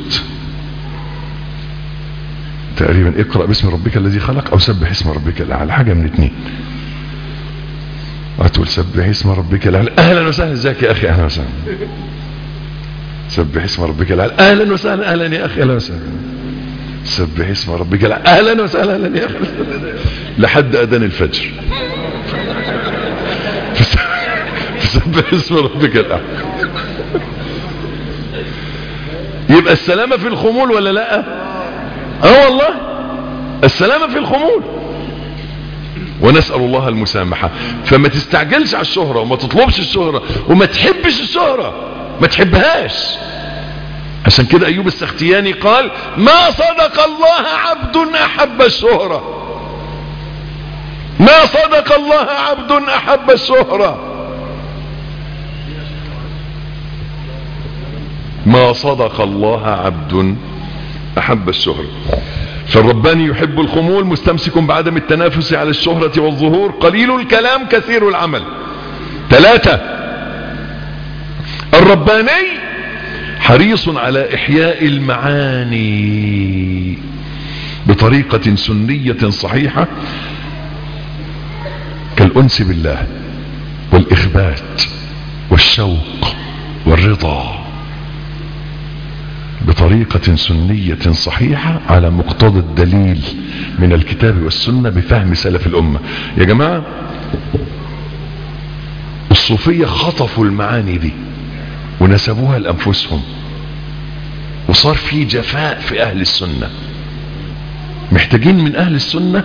تقريبا اقرأ باسم ربك الذي خلق او سبح اسم ربك الاعلى حاجة من اتنين هتقول سبح اسم ربك الاعلى اهلا وسهلا ازيك يا اخي اهلا وسهلا سبح اسم ربك الاعلى اهلا وسهلا اهلا يا اخي اهلا وسهلا سبح اسم ربك الاعلى اهلا وسهلا اهلا يا اخي لحد اذان الفجر فسبح اسم ربك الاعلى يبقى السلامة في الخمول ولا لا اه والله السلامة في الخمول ونسأل الله المسامحة فما تستعجلش على الشهرة وما تطلبش الشهرة وما تحبش الشهرة ما تحبهاش عشان كده ايوب السختياني قال ما صدق الله عبد احب الشهرة ما صدق الله عبد احب الشهرة ما صدق الله عبد احب الشهرة فالرباني يحب الخمول مستمسك بعدم التنافس على الشهرة والظهور قليل الكلام كثير العمل ثلاثة الرباني حريص على احياء المعاني بطريقة سنية صحيحة كالانس بالله والاخبات والشوق والرضا بطريقة سنية صحيحة على مقتضى الدليل من الكتاب والسنة بفهم سلف الأمة يا جماعة الصوفية خطفوا المعاني دي ونسبوها لأنفسهم وصار في جفاء في أهل السنة محتاجين من أهل السنة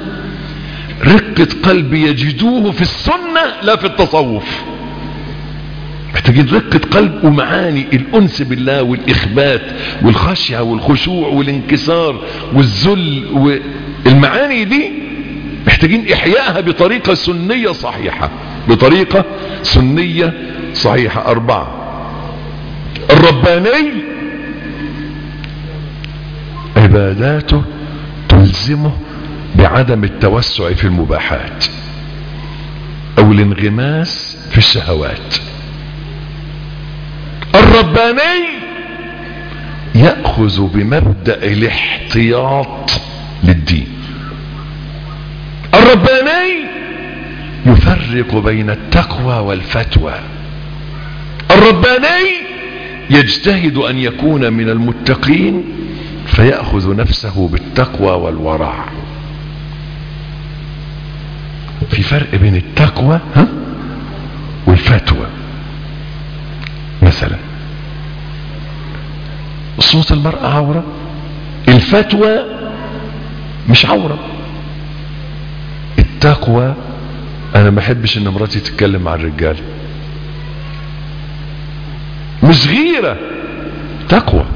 رقة قلب يجدوه في السنة لا في التصوف محتاجين رقة قلب ومعاني الأنس بالله والإخبات والخشية والخشوع والانكسار والذل والمعاني دي محتاجين إحيائها بطريقة سنية صحيحة بطريقة سنية صحيحة أربعة الرباني عباداته تلزمه بعدم التوسع في المباحات او الانغماس في الشهوات الرباني يأخذ بمبدأ الاحتياط للدين الرباني يفرق بين التقوى والفتوى الرباني يجتهد ان يكون من المتقين فيأخذ نفسه بالتقوى والورع في فرق بين التقوى ها والفتوى مثلا صوت المرأة عورة الفتوى مش عورة التقوى انا ما احبش ان مراتي تتكلم مع الرجال مش غيرة تقوى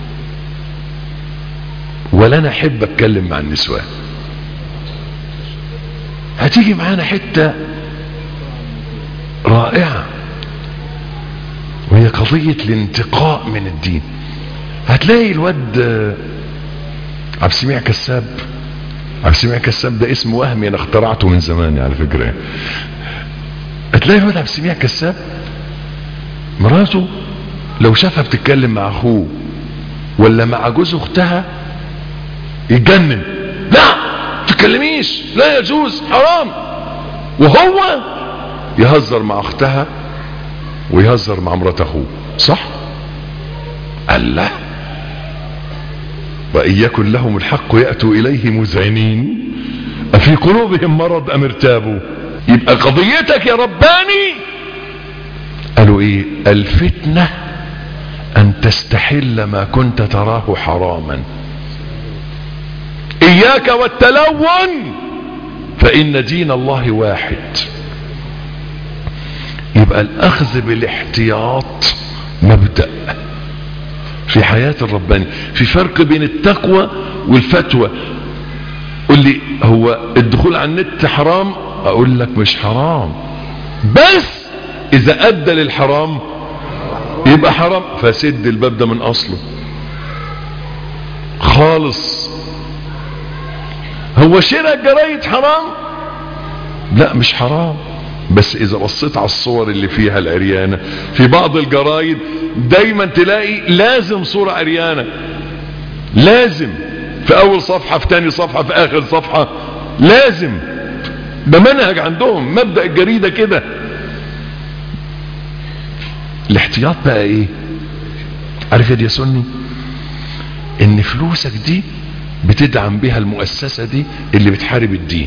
ولا انا احب اتكلم مع النسوان هتيجي معانا حتة رائعة وهي قضية الانتقاء من الدين هتلاقي الواد عبد السميع كساب عبد السميع كساب ده اسم وهمي انا اخترعته من زمان على فكرة هتلاقي الواد عبد السميع كساب مراته لو شافها بتتكلم مع اخوه ولا مع جوز اختها يتجنن لا تكلميش لا يجوز حرام وهو يهزر مع اختها ويهزر مع مرات اخوه صح الله وان يكن لهم الحق ياتوا اليه مذعنين افي قلوبهم مرض ام ارتابوا يبقى قضيتك يا رباني قالوا ايه الفتنه ان تستحل ما كنت تراه حراما اياك والتلون فان دين الله واحد يبقى الاخذ بالاحتياط مبدأ في حياة الرباني في فرق بين التقوى والفتوى قل لي هو الدخول على النت حرام اقول لك مش حرام بس اذا ادى للحرام يبقى حرام فسد الباب ده من اصله خالص هو شراء الجرايد حرام لا مش حرام بس اذا بصيت على الصور اللي فيها العريانة في بعض الجرايد دايما تلاقي لازم صورة عريانة لازم في اول صفحة في تاني صفحة في اخر صفحة لازم ده منهج عندهم مبدأ الجريدة كده الاحتياط بقى ايه عارف يا سني ان فلوسك دي بتدعم بها المؤسسة دي اللي بتحارب الدين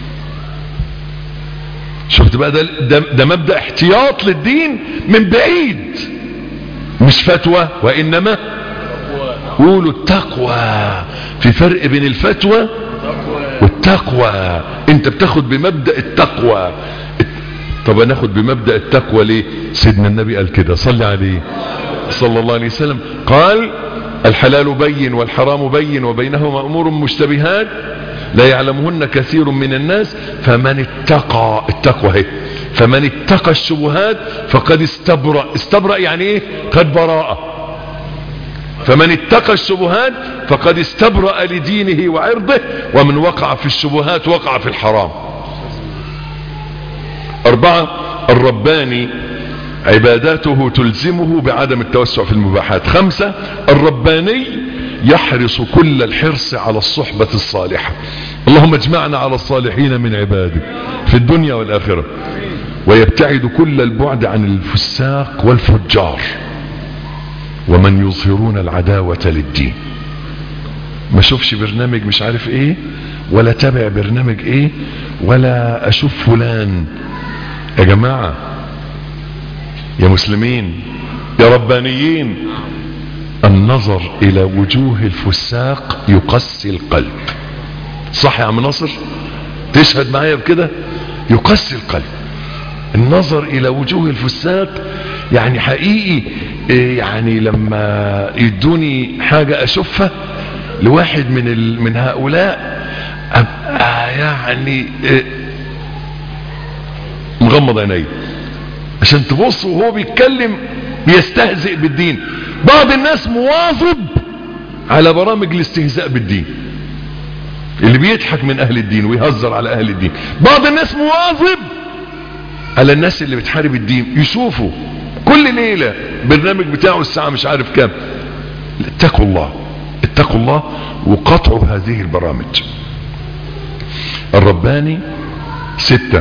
شفت بقى ده, ده, ده مبدأ احتياط للدين من بعيد مش فتوى وانما قولوا التقوى في فرق بين الفتوى والتقوى انت بتاخد بمبدأ التقوى طب ناخد بمبدأ التقوى ليه سيدنا النبي قال كده صلي عليه صلى الله عليه وسلم قال الحلال بين والحرام بين وبينهما امور مشتبهات لا يعلمهن كثير من الناس فمن اتقى التقوى هي فمن اتقى الشبهات فقد استبرأ استبرأ يعني ايه قد براءة فمن اتقى الشبهات فقد استبرأ لدينه وعرضه ومن وقع في الشبهات وقع في الحرام أربعة الرباني عباداته تلزمه بعدم التوسع في المباحات خمسة الرباني يحرص كل الحرص على الصحبة الصالحة اللهم اجمعنا على الصالحين من عبادك في الدنيا والآخرة ويبتعد كل البعد عن الفساق والفجار ومن يظهرون العداوة للدين ما اشوفش برنامج مش عارف ايه ولا تابع برنامج ايه ولا اشوف فلان يا جماعة يا مسلمين يا ربانيين النظر الى وجوه الفساق يقسي القلب صح يا عم ناصر تشهد معايا بكده يقسي القلب النظر الى وجوه الفساق يعني حقيقي إيه يعني لما يدوني حاجة اشوفها لواحد من ال... من هؤلاء ابقى يعني إيه مغمض عيني عشان تبص وهو بيتكلم بيستهزئ بالدين بعض الناس مواظب على برامج الاستهزاء بالدين اللي بيضحك من اهل الدين ويهزر على اهل الدين بعض الناس مواظب على الناس اللي بتحارب الدين يشوفوا كل ليلة برنامج بتاعه الساعة مش عارف كام اتقوا الله اتقوا الله وقطعوا هذه البرامج الرباني ستة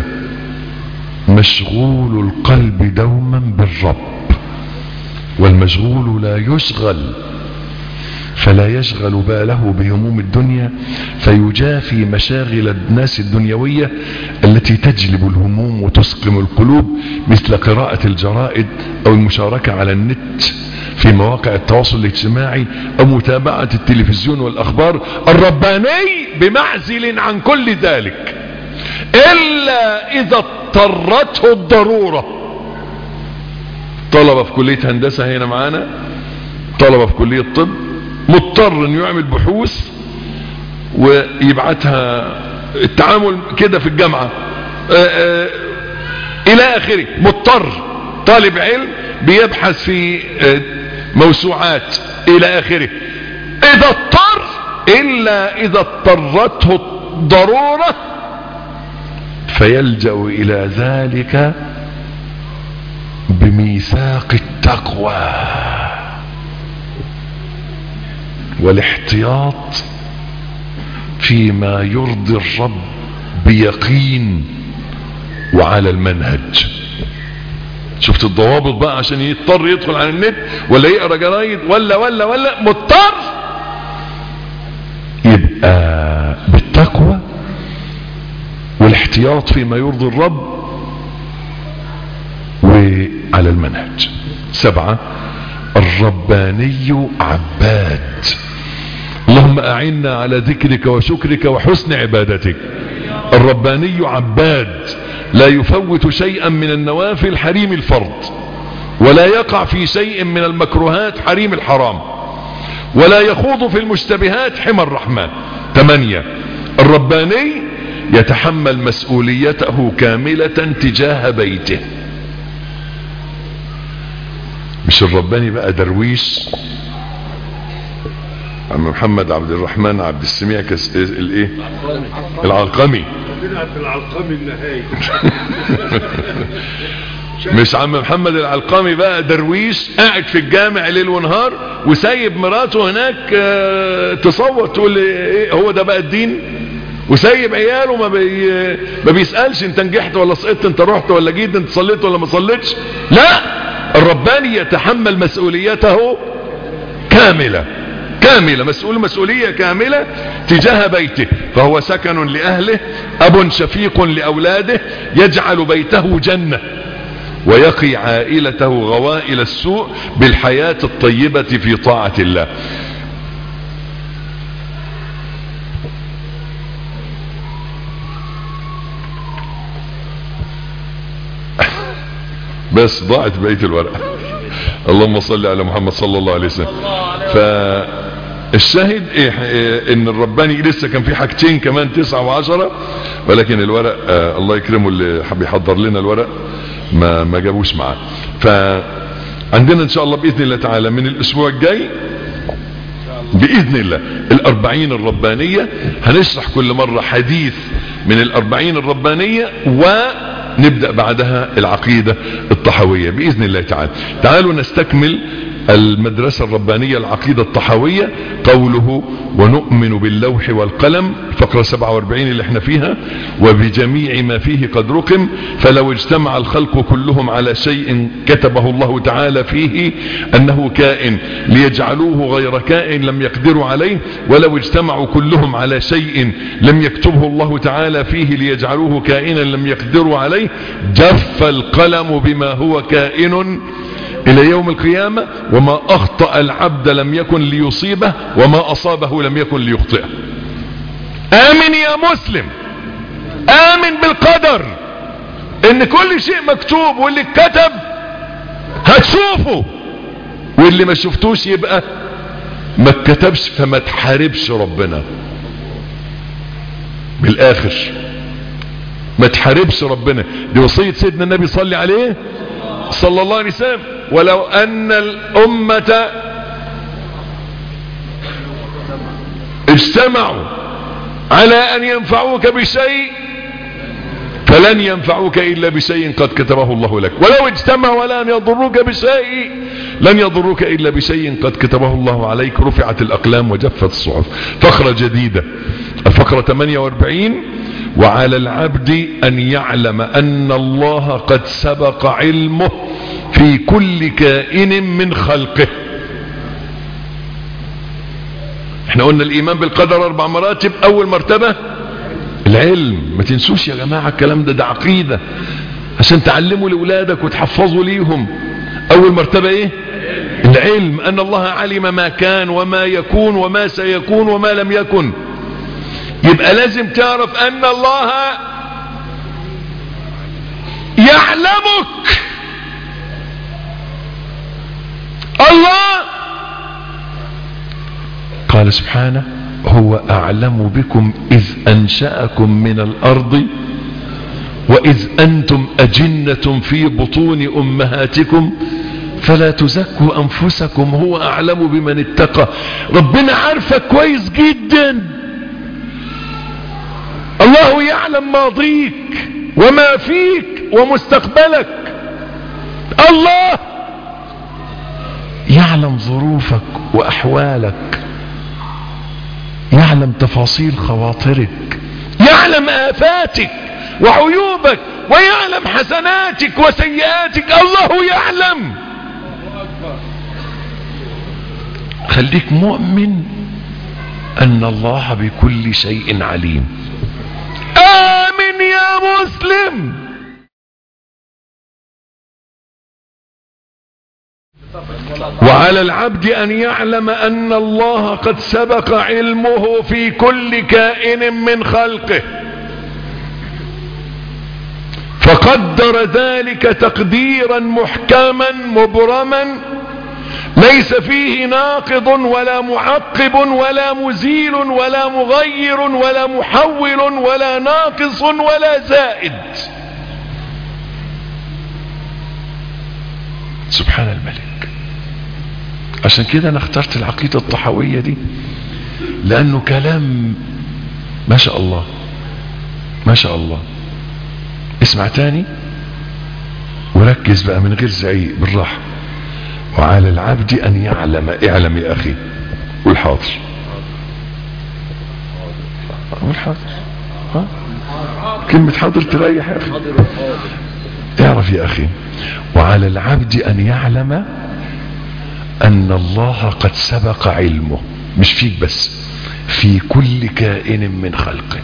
مشغول القلب دوما بالرب والمشغول لا يشغل فلا يشغل باله بهموم الدنيا فيجافي مشاغل الناس الدنيوية التي تجلب الهموم وتسقم القلوب مثل قراءة الجرائد او المشاركة على النت في مواقع التواصل الاجتماعي او متابعة التلفزيون والاخبار الرباني بمعزل عن كل ذلك الا اذا اضطرته الضرورة طلبة في كلية هندسة هنا معانا طلبة في كلية طب مضطر انه يعمل بحوث ويبعتها التعامل كده في الجامعة آآ آآ الى اخره مضطر طالب علم بيبحث في موسوعات الى اخره اذا اضطر الا اذا اضطرته الضرورة فيلجأ الى ذلك بميثاق التقوى والاحتياط فيما يرضي الرب بيقين وعلى المنهج شفت الضوابط بقى عشان يضطر يدخل على النت ولا يقرا جرايد ولا ولا ولا مضطر يبقى بالتقوى والاحتياط فيما يرضي الرب وعلى المنهج سبعة الرباني عباد اللهم اعنا على ذكرك وشكرك وحسن عبادتك الرباني عباد لا يفوت شيئا من النوافل حريم الفرض ولا يقع في شيء من المكروهات حريم الحرام ولا يخوض في المشتبهات حمى الرحمن ثمانية الرباني يتحمل مسؤوليته كاملة تجاه بيته مش الرباني بقى درويش عم محمد عبد الرحمن عبد السميع كس الايه العلقمي في العلقمي النهائي مش عم محمد العلقمي بقى درويش قاعد في الجامع ليل ونهار وسايب مراته هناك آه، تصوت تقول ايه هو ده بقى الدين وسايب عياله ما, بي ما بيسألش انت نجحت ولا سقطت انت رحت ولا جيت انت صليت ولا ما صليتش لا الرباني يتحمل مسؤوليته كاملة كاملة مسؤول مسؤولية كاملة تجاه بيته فهو سكن لأهله أب شفيق لأولاده يجعل بيته جنة ويقي عائلته غوائل السوء بالحياة الطيبة في طاعة الله بس ضاعت بقية الورقة اللهم صل على محمد صلى الله عليه وسلم فالشاهد إيه إيه ان الرباني لسه كان في حاجتين كمان تسعة وعشرة ولكن الورق آه الله يكرمه اللي حب يحضر لنا الورق ما ما جابوش معاه فعندنا ان شاء الله باذن الله تعالى من الاسبوع الجاي باذن الله الاربعين الربانية هنشرح كل مرة حديث من الاربعين الربانية ونبدأ بعدها العقيدة الطحوية باذن الله تعالى تعالوا نستكمل المدرسة الربانية العقيدة الطحوية قوله ونؤمن باللوح والقلم فقرة 47 اللي احنا فيها وبجميع ما فيه قد رقم فلو اجتمع الخلق كلهم على شيء كتبه الله تعالى فيه انه كائن ليجعلوه غير كائن لم يقدروا عليه ولو اجتمعوا كلهم على شيء لم يكتبه الله تعالى فيه ليجعلوه كائنا لم يقدروا عليه جف القلم بما هو كائن الى يوم القيامة وما اخطأ العبد لم يكن ليصيبه وما اصابه لم يكن ليخطئه امن يا مسلم امن بالقدر ان كل شيء مكتوب واللي اتكتب هتشوفه واللي ما شفتوش يبقى ما اتكتبش فما تحاربش ربنا بالاخر ما تحاربش ربنا دي وصية سيدنا النبي صلى عليه صلى الله عليه وسلم ولو ان الامة اجتمعوا على ان ينفعوك بشيء فلن ينفعوك الا بشيء قد كتبه الله لك ولو اجتمعوا على ان يضروك بشيء لن يضروك الا بشيء قد كتبه الله عليك رفعت الاقلام وجفت الصحف فقرة جديدة الفقرة 48 وعلى العبد ان يعلم ان الله قد سبق علمه في كل كائن من خلقه احنا قلنا الايمان بالقدر اربع مراتب اول مرتبة العلم ما تنسوش يا جماعة الكلام ده ده عقيدة عشان تعلموا لأولادك وتحفظوا ليهم أول مرتبة إيه العلم أن الله علم ما كان وما يكون وما سيكون وما لم يكن يبقى لازم تعرف أن الله يعلمك الله قال سبحانه هو أعلم بكم إذ أنشأكم من الأرض وإذ أنتم أجنة في بطون أمهاتكم فلا تزكوا أنفسكم هو أعلم بمن اتقى ربنا عارفك كويس جدا الله يعلم ماضيك وما فيك ومستقبلك الله يعلم ظروفك وأحوالك يعلم تفاصيل خواطرك يعلم آفاتك وعيوبك ويعلم حسناتك وسيئاتك الله يعلم خليك مؤمن أن الله بكل شيء عليم آمن يا مسلم وعلى العبد أن يعلم أن الله قد سبق علمه في كل كائن من خلقه فقدر ذلك تقديرا محكما مبرما ليس فيه ناقض ولا معقب ولا مزيل ولا مغير ولا محول ولا ناقص ولا زائد سبحان الملك عشان كده انا اخترت العقيدة الطحوية دي لانه كلام ما شاء الله ما شاء الله اسمع تاني وركز بقى من غير زعيق بالراحة وعلى العبد ان يعلم اعلم يا اخي والحاضر والحاضر ها كلمة حاضر تريح يا اخي اعرف يا اخي وعلى العبد ان يعلم ان الله قد سبق علمه مش فيك بس في كل كائن من خلقه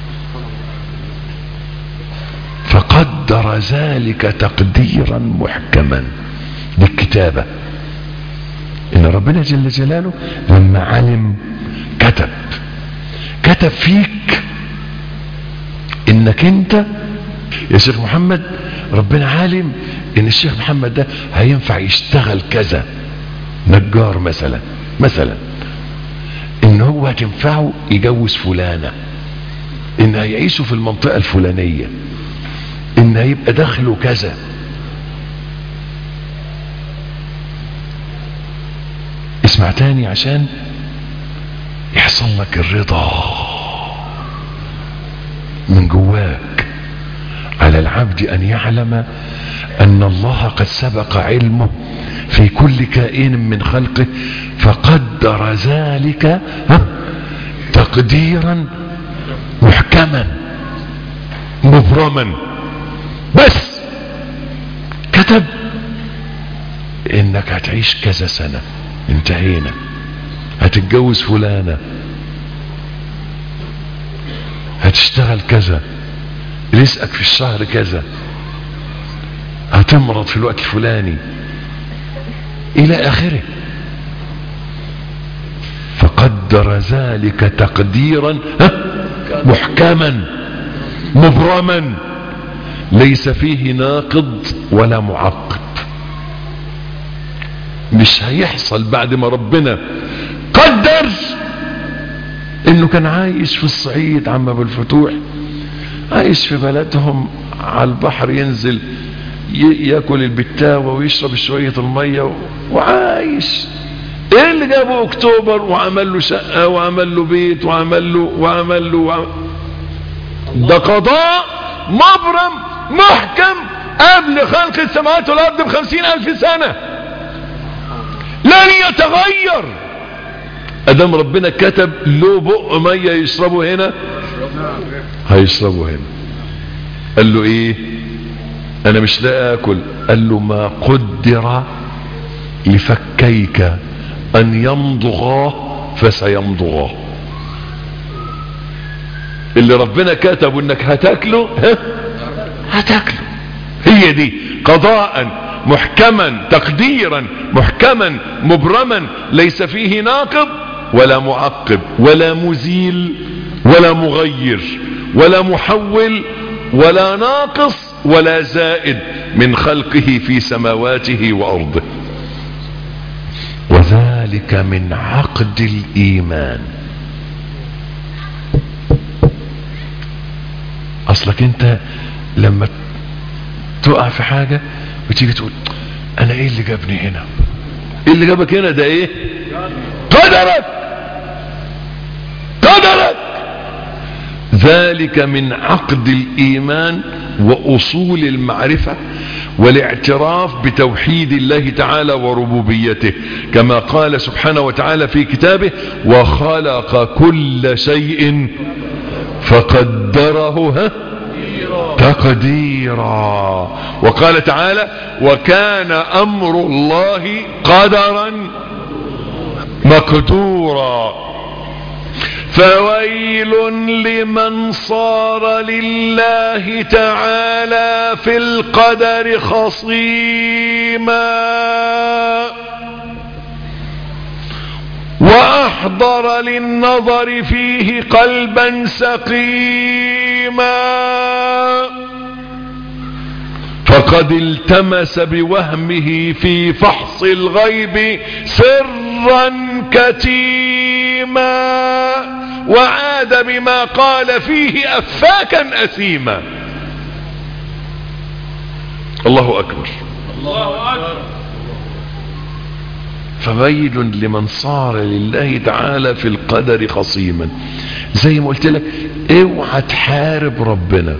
فقدر ذلك تقديرا محكما بالكتابة ان ربنا جل جلاله لما علم كتب كتب فيك انك انت يا شيخ محمد ربنا عالم ان الشيخ محمد ده هينفع يشتغل كذا نجار مثلا مثلا ان هو هتنفعه يجوز فلانة ان هيعيشوا في المنطقة الفلانية ان هيبقى دخله كذا اسمع تاني عشان يحصل لك الرضا من جواك على العبد ان يعلم ان الله قد سبق علمه في كل كائن من خلقه فقدر ذلك تقديرا محكما مبرما بس كتب انك هتعيش كذا سنة انتهينا هتتجوز فلانة هتشتغل كذا رزقك في الشهر كذا هتمرض في الوقت الفلاني الى اخره فقدر ذلك تقديرا محكما مبرما ليس فيه ناقض ولا معقب مش هيحصل بعد ما ربنا قدر انه كان عايش في الصعيد عم ابو الفتوح عايش في بلدهم على البحر ينزل ياكل البتاوة ويشرب شوية المية و... وعايش ايه اللي جابه اكتوبر وعمل له شقة وعمل له بيت وعمل له وعمل له وعمل... ده قضاء مبرم محكم قبل خلق السماوات والارض بخمسين الف سنة لن يتغير ادام ربنا كتب له بق مية يشربه هنا هيشربه هنا قال له ايه انا مش لاقي اكل قال له ما قدر لفكيك ان يمضغاه فسيمضغاه اللي ربنا كتب انك هتاكله ها هتاكله هي دي قضاء محكما تقديرا محكما مبرما ليس فيه ناقض ولا معقب ولا مزيل ولا مغير ولا محول ولا ناقص ولا زائد من خلقه في سماواته وارضه وذلك من عقد الايمان اصلك انت لما تقع في حاجة وتيجي تقول انا ايه اللي جابني هنا ايه اللي جابك هنا ده ايه قدرك قدرك ذلك من عقد الايمان واصول المعرفة والاعتراف بتوحيد الله تعالى وربوبيته كما قال سبحانه وتعالى في كتابه وخلق كل شيء فقدره ها تقديرا وقال تعالى وكان امر الله قدرا مقدورا فويل لمن صار لله تعالى في القدر خصيما واحضر للنظر فيه قلبا سقيما فقد التمس بوهمه في فحص الغيب سرا كتيما وعاد بما قال فيه افاكا اثيما الله اكبر الله اكبر فويل لمن صار لله تعالى في القدر خصيما زي ما قلت لك اوعى تحارب ربنا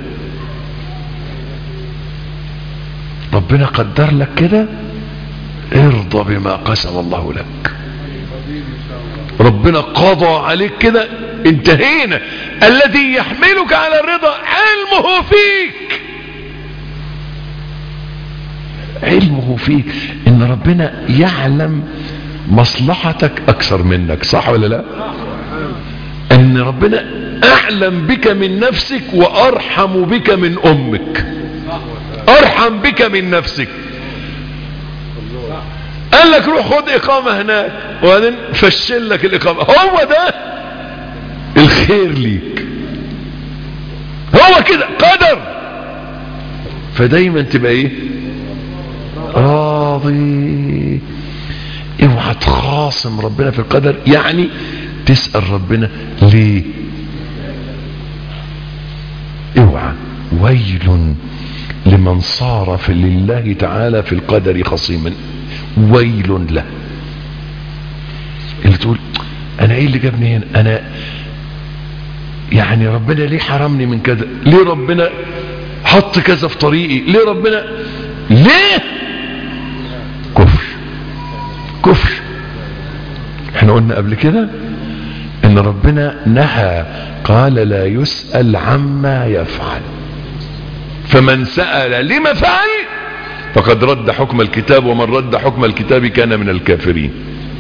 ربنا قدر لك كده ارضى بما قسم الله لك ربنا قضى عليك كده انتهينا الذي يحملك على الرضا علمه فيك علمه فيك ان ربنا يعلم مصلحتك اكثر منك صح ولا لا ان ربنا اعلم بك من نفسك وارحم بك من امك ارحم بك من نفسك قال لك روح خد اقامة هناك وبعدين فشل لك الاقامة هو ده الخير ليك هو كده قدر فدايما تبقى ايه راضي اوعى تخاصم ربنا في القدر يعني تسأل ربنا ليه اوعى ويل لمن صار في لله تعالى في القدر خصيما ويل له اللي تقول انا ايه اللي جابني هنا انا يعني ربنا ليه حرمني من كذا ليه ربنا حط كذا في طريقي ليه ربنا ليه كفر كفر احنا قلنا قبل كده ان ربنا نهى قال لا يسأل عما يفعل فمن سأل لما فعل فقد رد حكم الكتاب ومن رد حكم الكتاب كان من الكافرين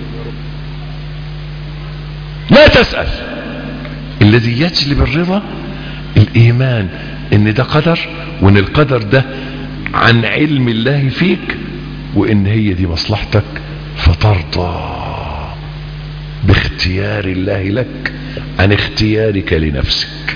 لا تسأل الذي يجلب الرضا الايمان ان ده قدر وان القدر ده عن علم الله فيك وان هي دي مصلحتك فترضى باختيار الله لك عن اختيارك لنفسك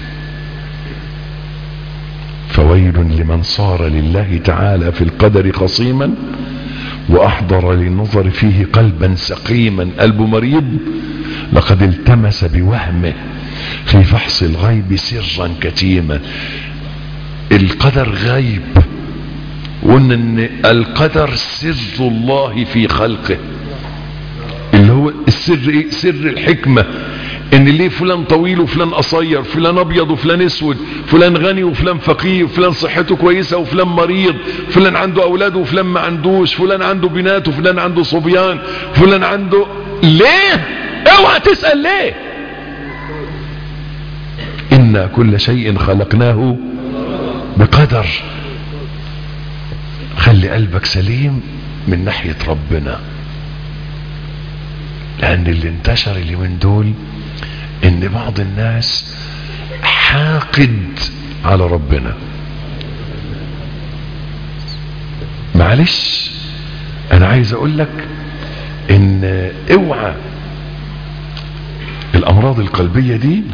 فويل لمن صار لله تعالى في القدر خصيما وأحضر للنظر فيه قلبا سقيما قلبه مريض لقد التمس بوهمه في فحص الغيب سرا كتيما القدر غيب وقلنا ان القدر سر الله في خلقه اللي هو السر ايه سر الحكمة ان ليه فلان طويل وفلان قصير فلان ابيض وفلان اسود فلان غني وفلان فقير وفلان صحته كويسة وفلان مريض فلان عنده اولاد وفلان ما عندوش فلان عنده بنات وفلان عنده صبيان فلان عنده ليه اوعى تسأل ليه إنا كل شيء خلقناه بقدر خلي قلبك سليم من ناحية ربنا لأن اللي انتشر اليومين دول إن بعض الناس حاقد على ربنا معلش أنا عايز أقول لك إن اوعى الأمراض القلبية دي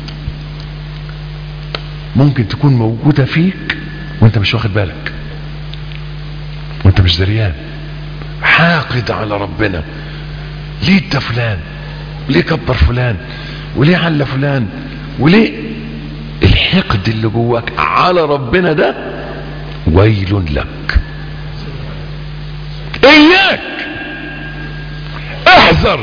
ممكن تكون موجودة فيك وانت مش واخد بالك وانت مش دريان حاقد على ربنا ليه انت فلان وليه كبر فلان وليه عل فلان وليه الحقد اللي جواك على ربنا ده ويل لك اياك احذر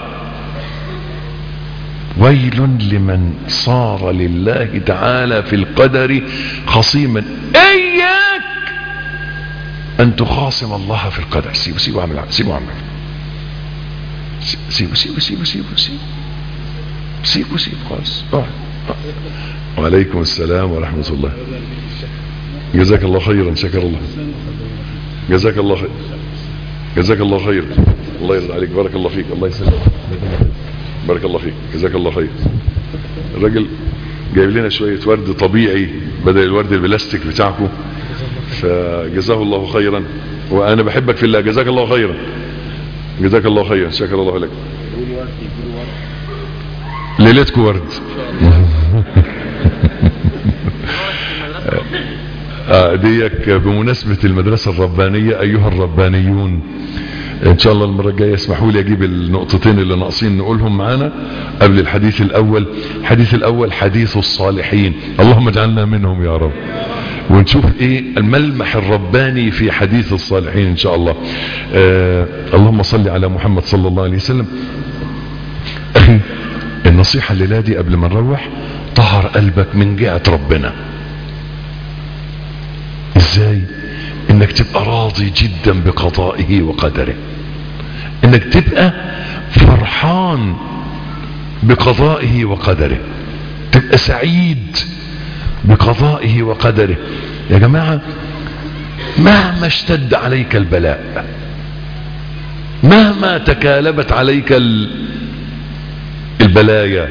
ويل لمن صار لله تعالى في القدر خصيما اياك ان تخاصم الله في القدر سيبوا سيبوا اعمل سيبوا اعمل سيبوا سيبوا سيبوا سيبوا سيبوا سيبوا سيبوا خلاص وعليكم السلام ورحمة الله جزاك الله خيرا شكر الله جزاك الله خير جزاك الله خير الله يرضى عليك بارك الله فيك الله يسلمك بارك الله فيك جزاك الله خير الراجل جايب لنا شوية ورد طبيعي بدل الورد البلاستيك بتاعكم فجزاه الله خيرا وانا بحبك في الله جزاك الله خيرا جزاك الله خيرا شكر الله لك ليلتكم ورد آه ديك بمناسبة المدرسة الربانية ايها الربانيون ان شاء الله المرة الجاية اسمحوا لي اجيب النقطتين اللي ناقصين نقولهم معانا قبل الحديث الاول الحديث الاول حديث الصالحين اللهم اجعلنا منهم يا رب ونشوف ايه الملمح الرباني في حديث الصالحين ان شاء الله آه اللهم صل على محمد صلى الله عليه وسلم اخي النصيحة الليلة دي قبل ما نروح طهر قلبك من جهة ربنا ازاي انك تبقى راضي جدا بقضائه وقدره انك تبقى فرحان بقضائه وقدره تبقى سعيد بقضائه وقدره يا جماعة مهما اشتد عليك البلاء مهما تكالبت عليك البلايا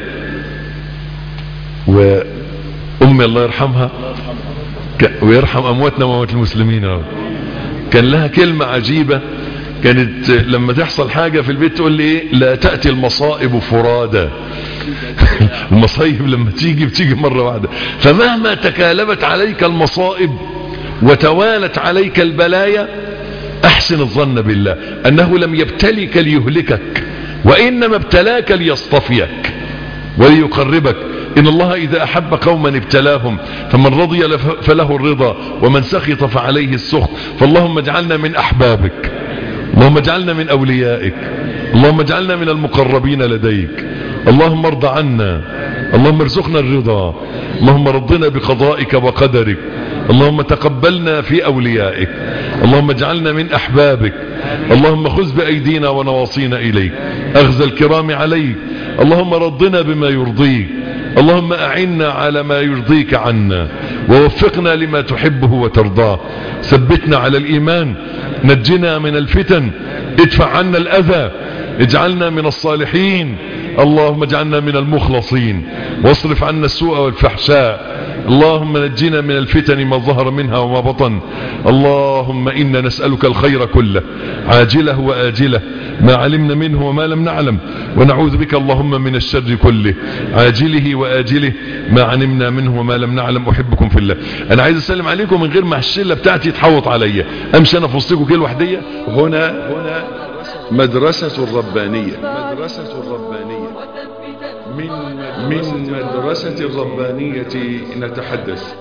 وأمي الله يرحمها ويرحم أمواتنا وأموات المسلمين رب. كان لها كلمة عجيبة كانت لما تحصل حاجة في البيت تقول لي ايه لا تأتي المصائب فرادا المصايب لما تيجي بتيجي مرة واحدة فمهما تكالبت عليك المصائب وتوالت عليك البلايا احسن الظن بالله انه لم يبتلك ليهلكك وانما ابتلاك ليصطفيك وليقربك ان الله اذا احب قوما ابتلاهم فمن رضي فله الرضا ومن سخط فعليه السخط فاللهم اجعلنا من احبابك اللهم اجعلنا من اوليائك اللهم اجعلنا من المقربين لديك اللهم ارضى عنا اللهم ارزقنا الرضا اللهم رضنا بقضائك وقدرك اللهم تقبلنا في اوليائك اللهم اجعلنا من احبابك اللهم خذ بايدينا ونواصينا اليك اخذ الكرام عليك اللهم رضنا بما يرضيك اللهم اعنا على ما يرضيك عنا ووفقنا لما تحبه وترضاه ثبتنا على الايمان نجنا من الفتن ادفع عنا الاذى اجعلنا من الصالحين اللهم اجعلنا من المخلصين واصرف عنا السوء والفحشاء اللهم نجنا من الفتن ما ظهر منها وما بطن اللهم إنا نسألك الخير كله عاجله وآجله ما علمنا منه وما لم نعلم ونعوذ بك اللهم من الشر كله عاجله وآجله ما علمنا منه وما لم نعلم أحبكم في الله أنا عايز أسلم عليكم من غير ما الشلة بتاعتي تحوط عليا أمشي أنا في وسطكم كده لوحدية هنا هنا مدرسة الربانية مدرسة الربانية من من مدرسة الربانية نتحدث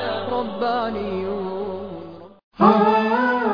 ربانيون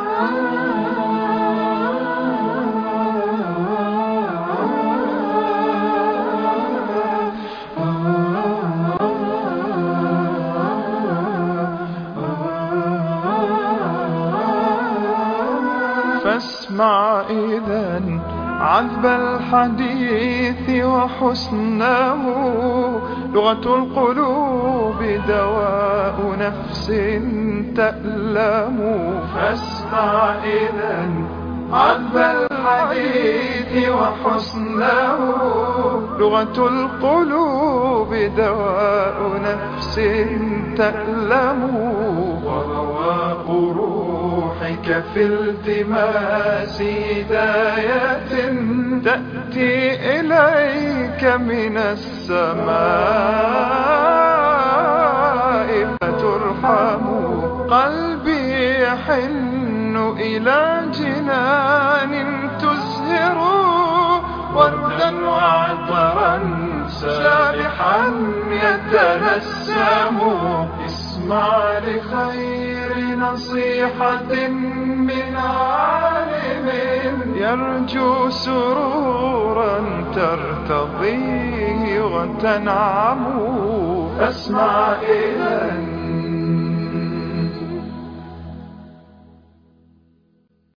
فاسمع إذا عذب الحديث وحسنه لغة القلوب دواء نفس تألم فاسمع إذا عذب الحديث وحسنه لغة القلوب دواء نفس تألم ورواق روحك في التماس هداية تأتي إليك من السماء فترحم قلبي يحن إلى جنان تزهر وردا وعطرا سابحا يتنسم اسمع لخير نصيحة من عالم يرجو سرورا ترتضيه وتنعم فاسمع إلى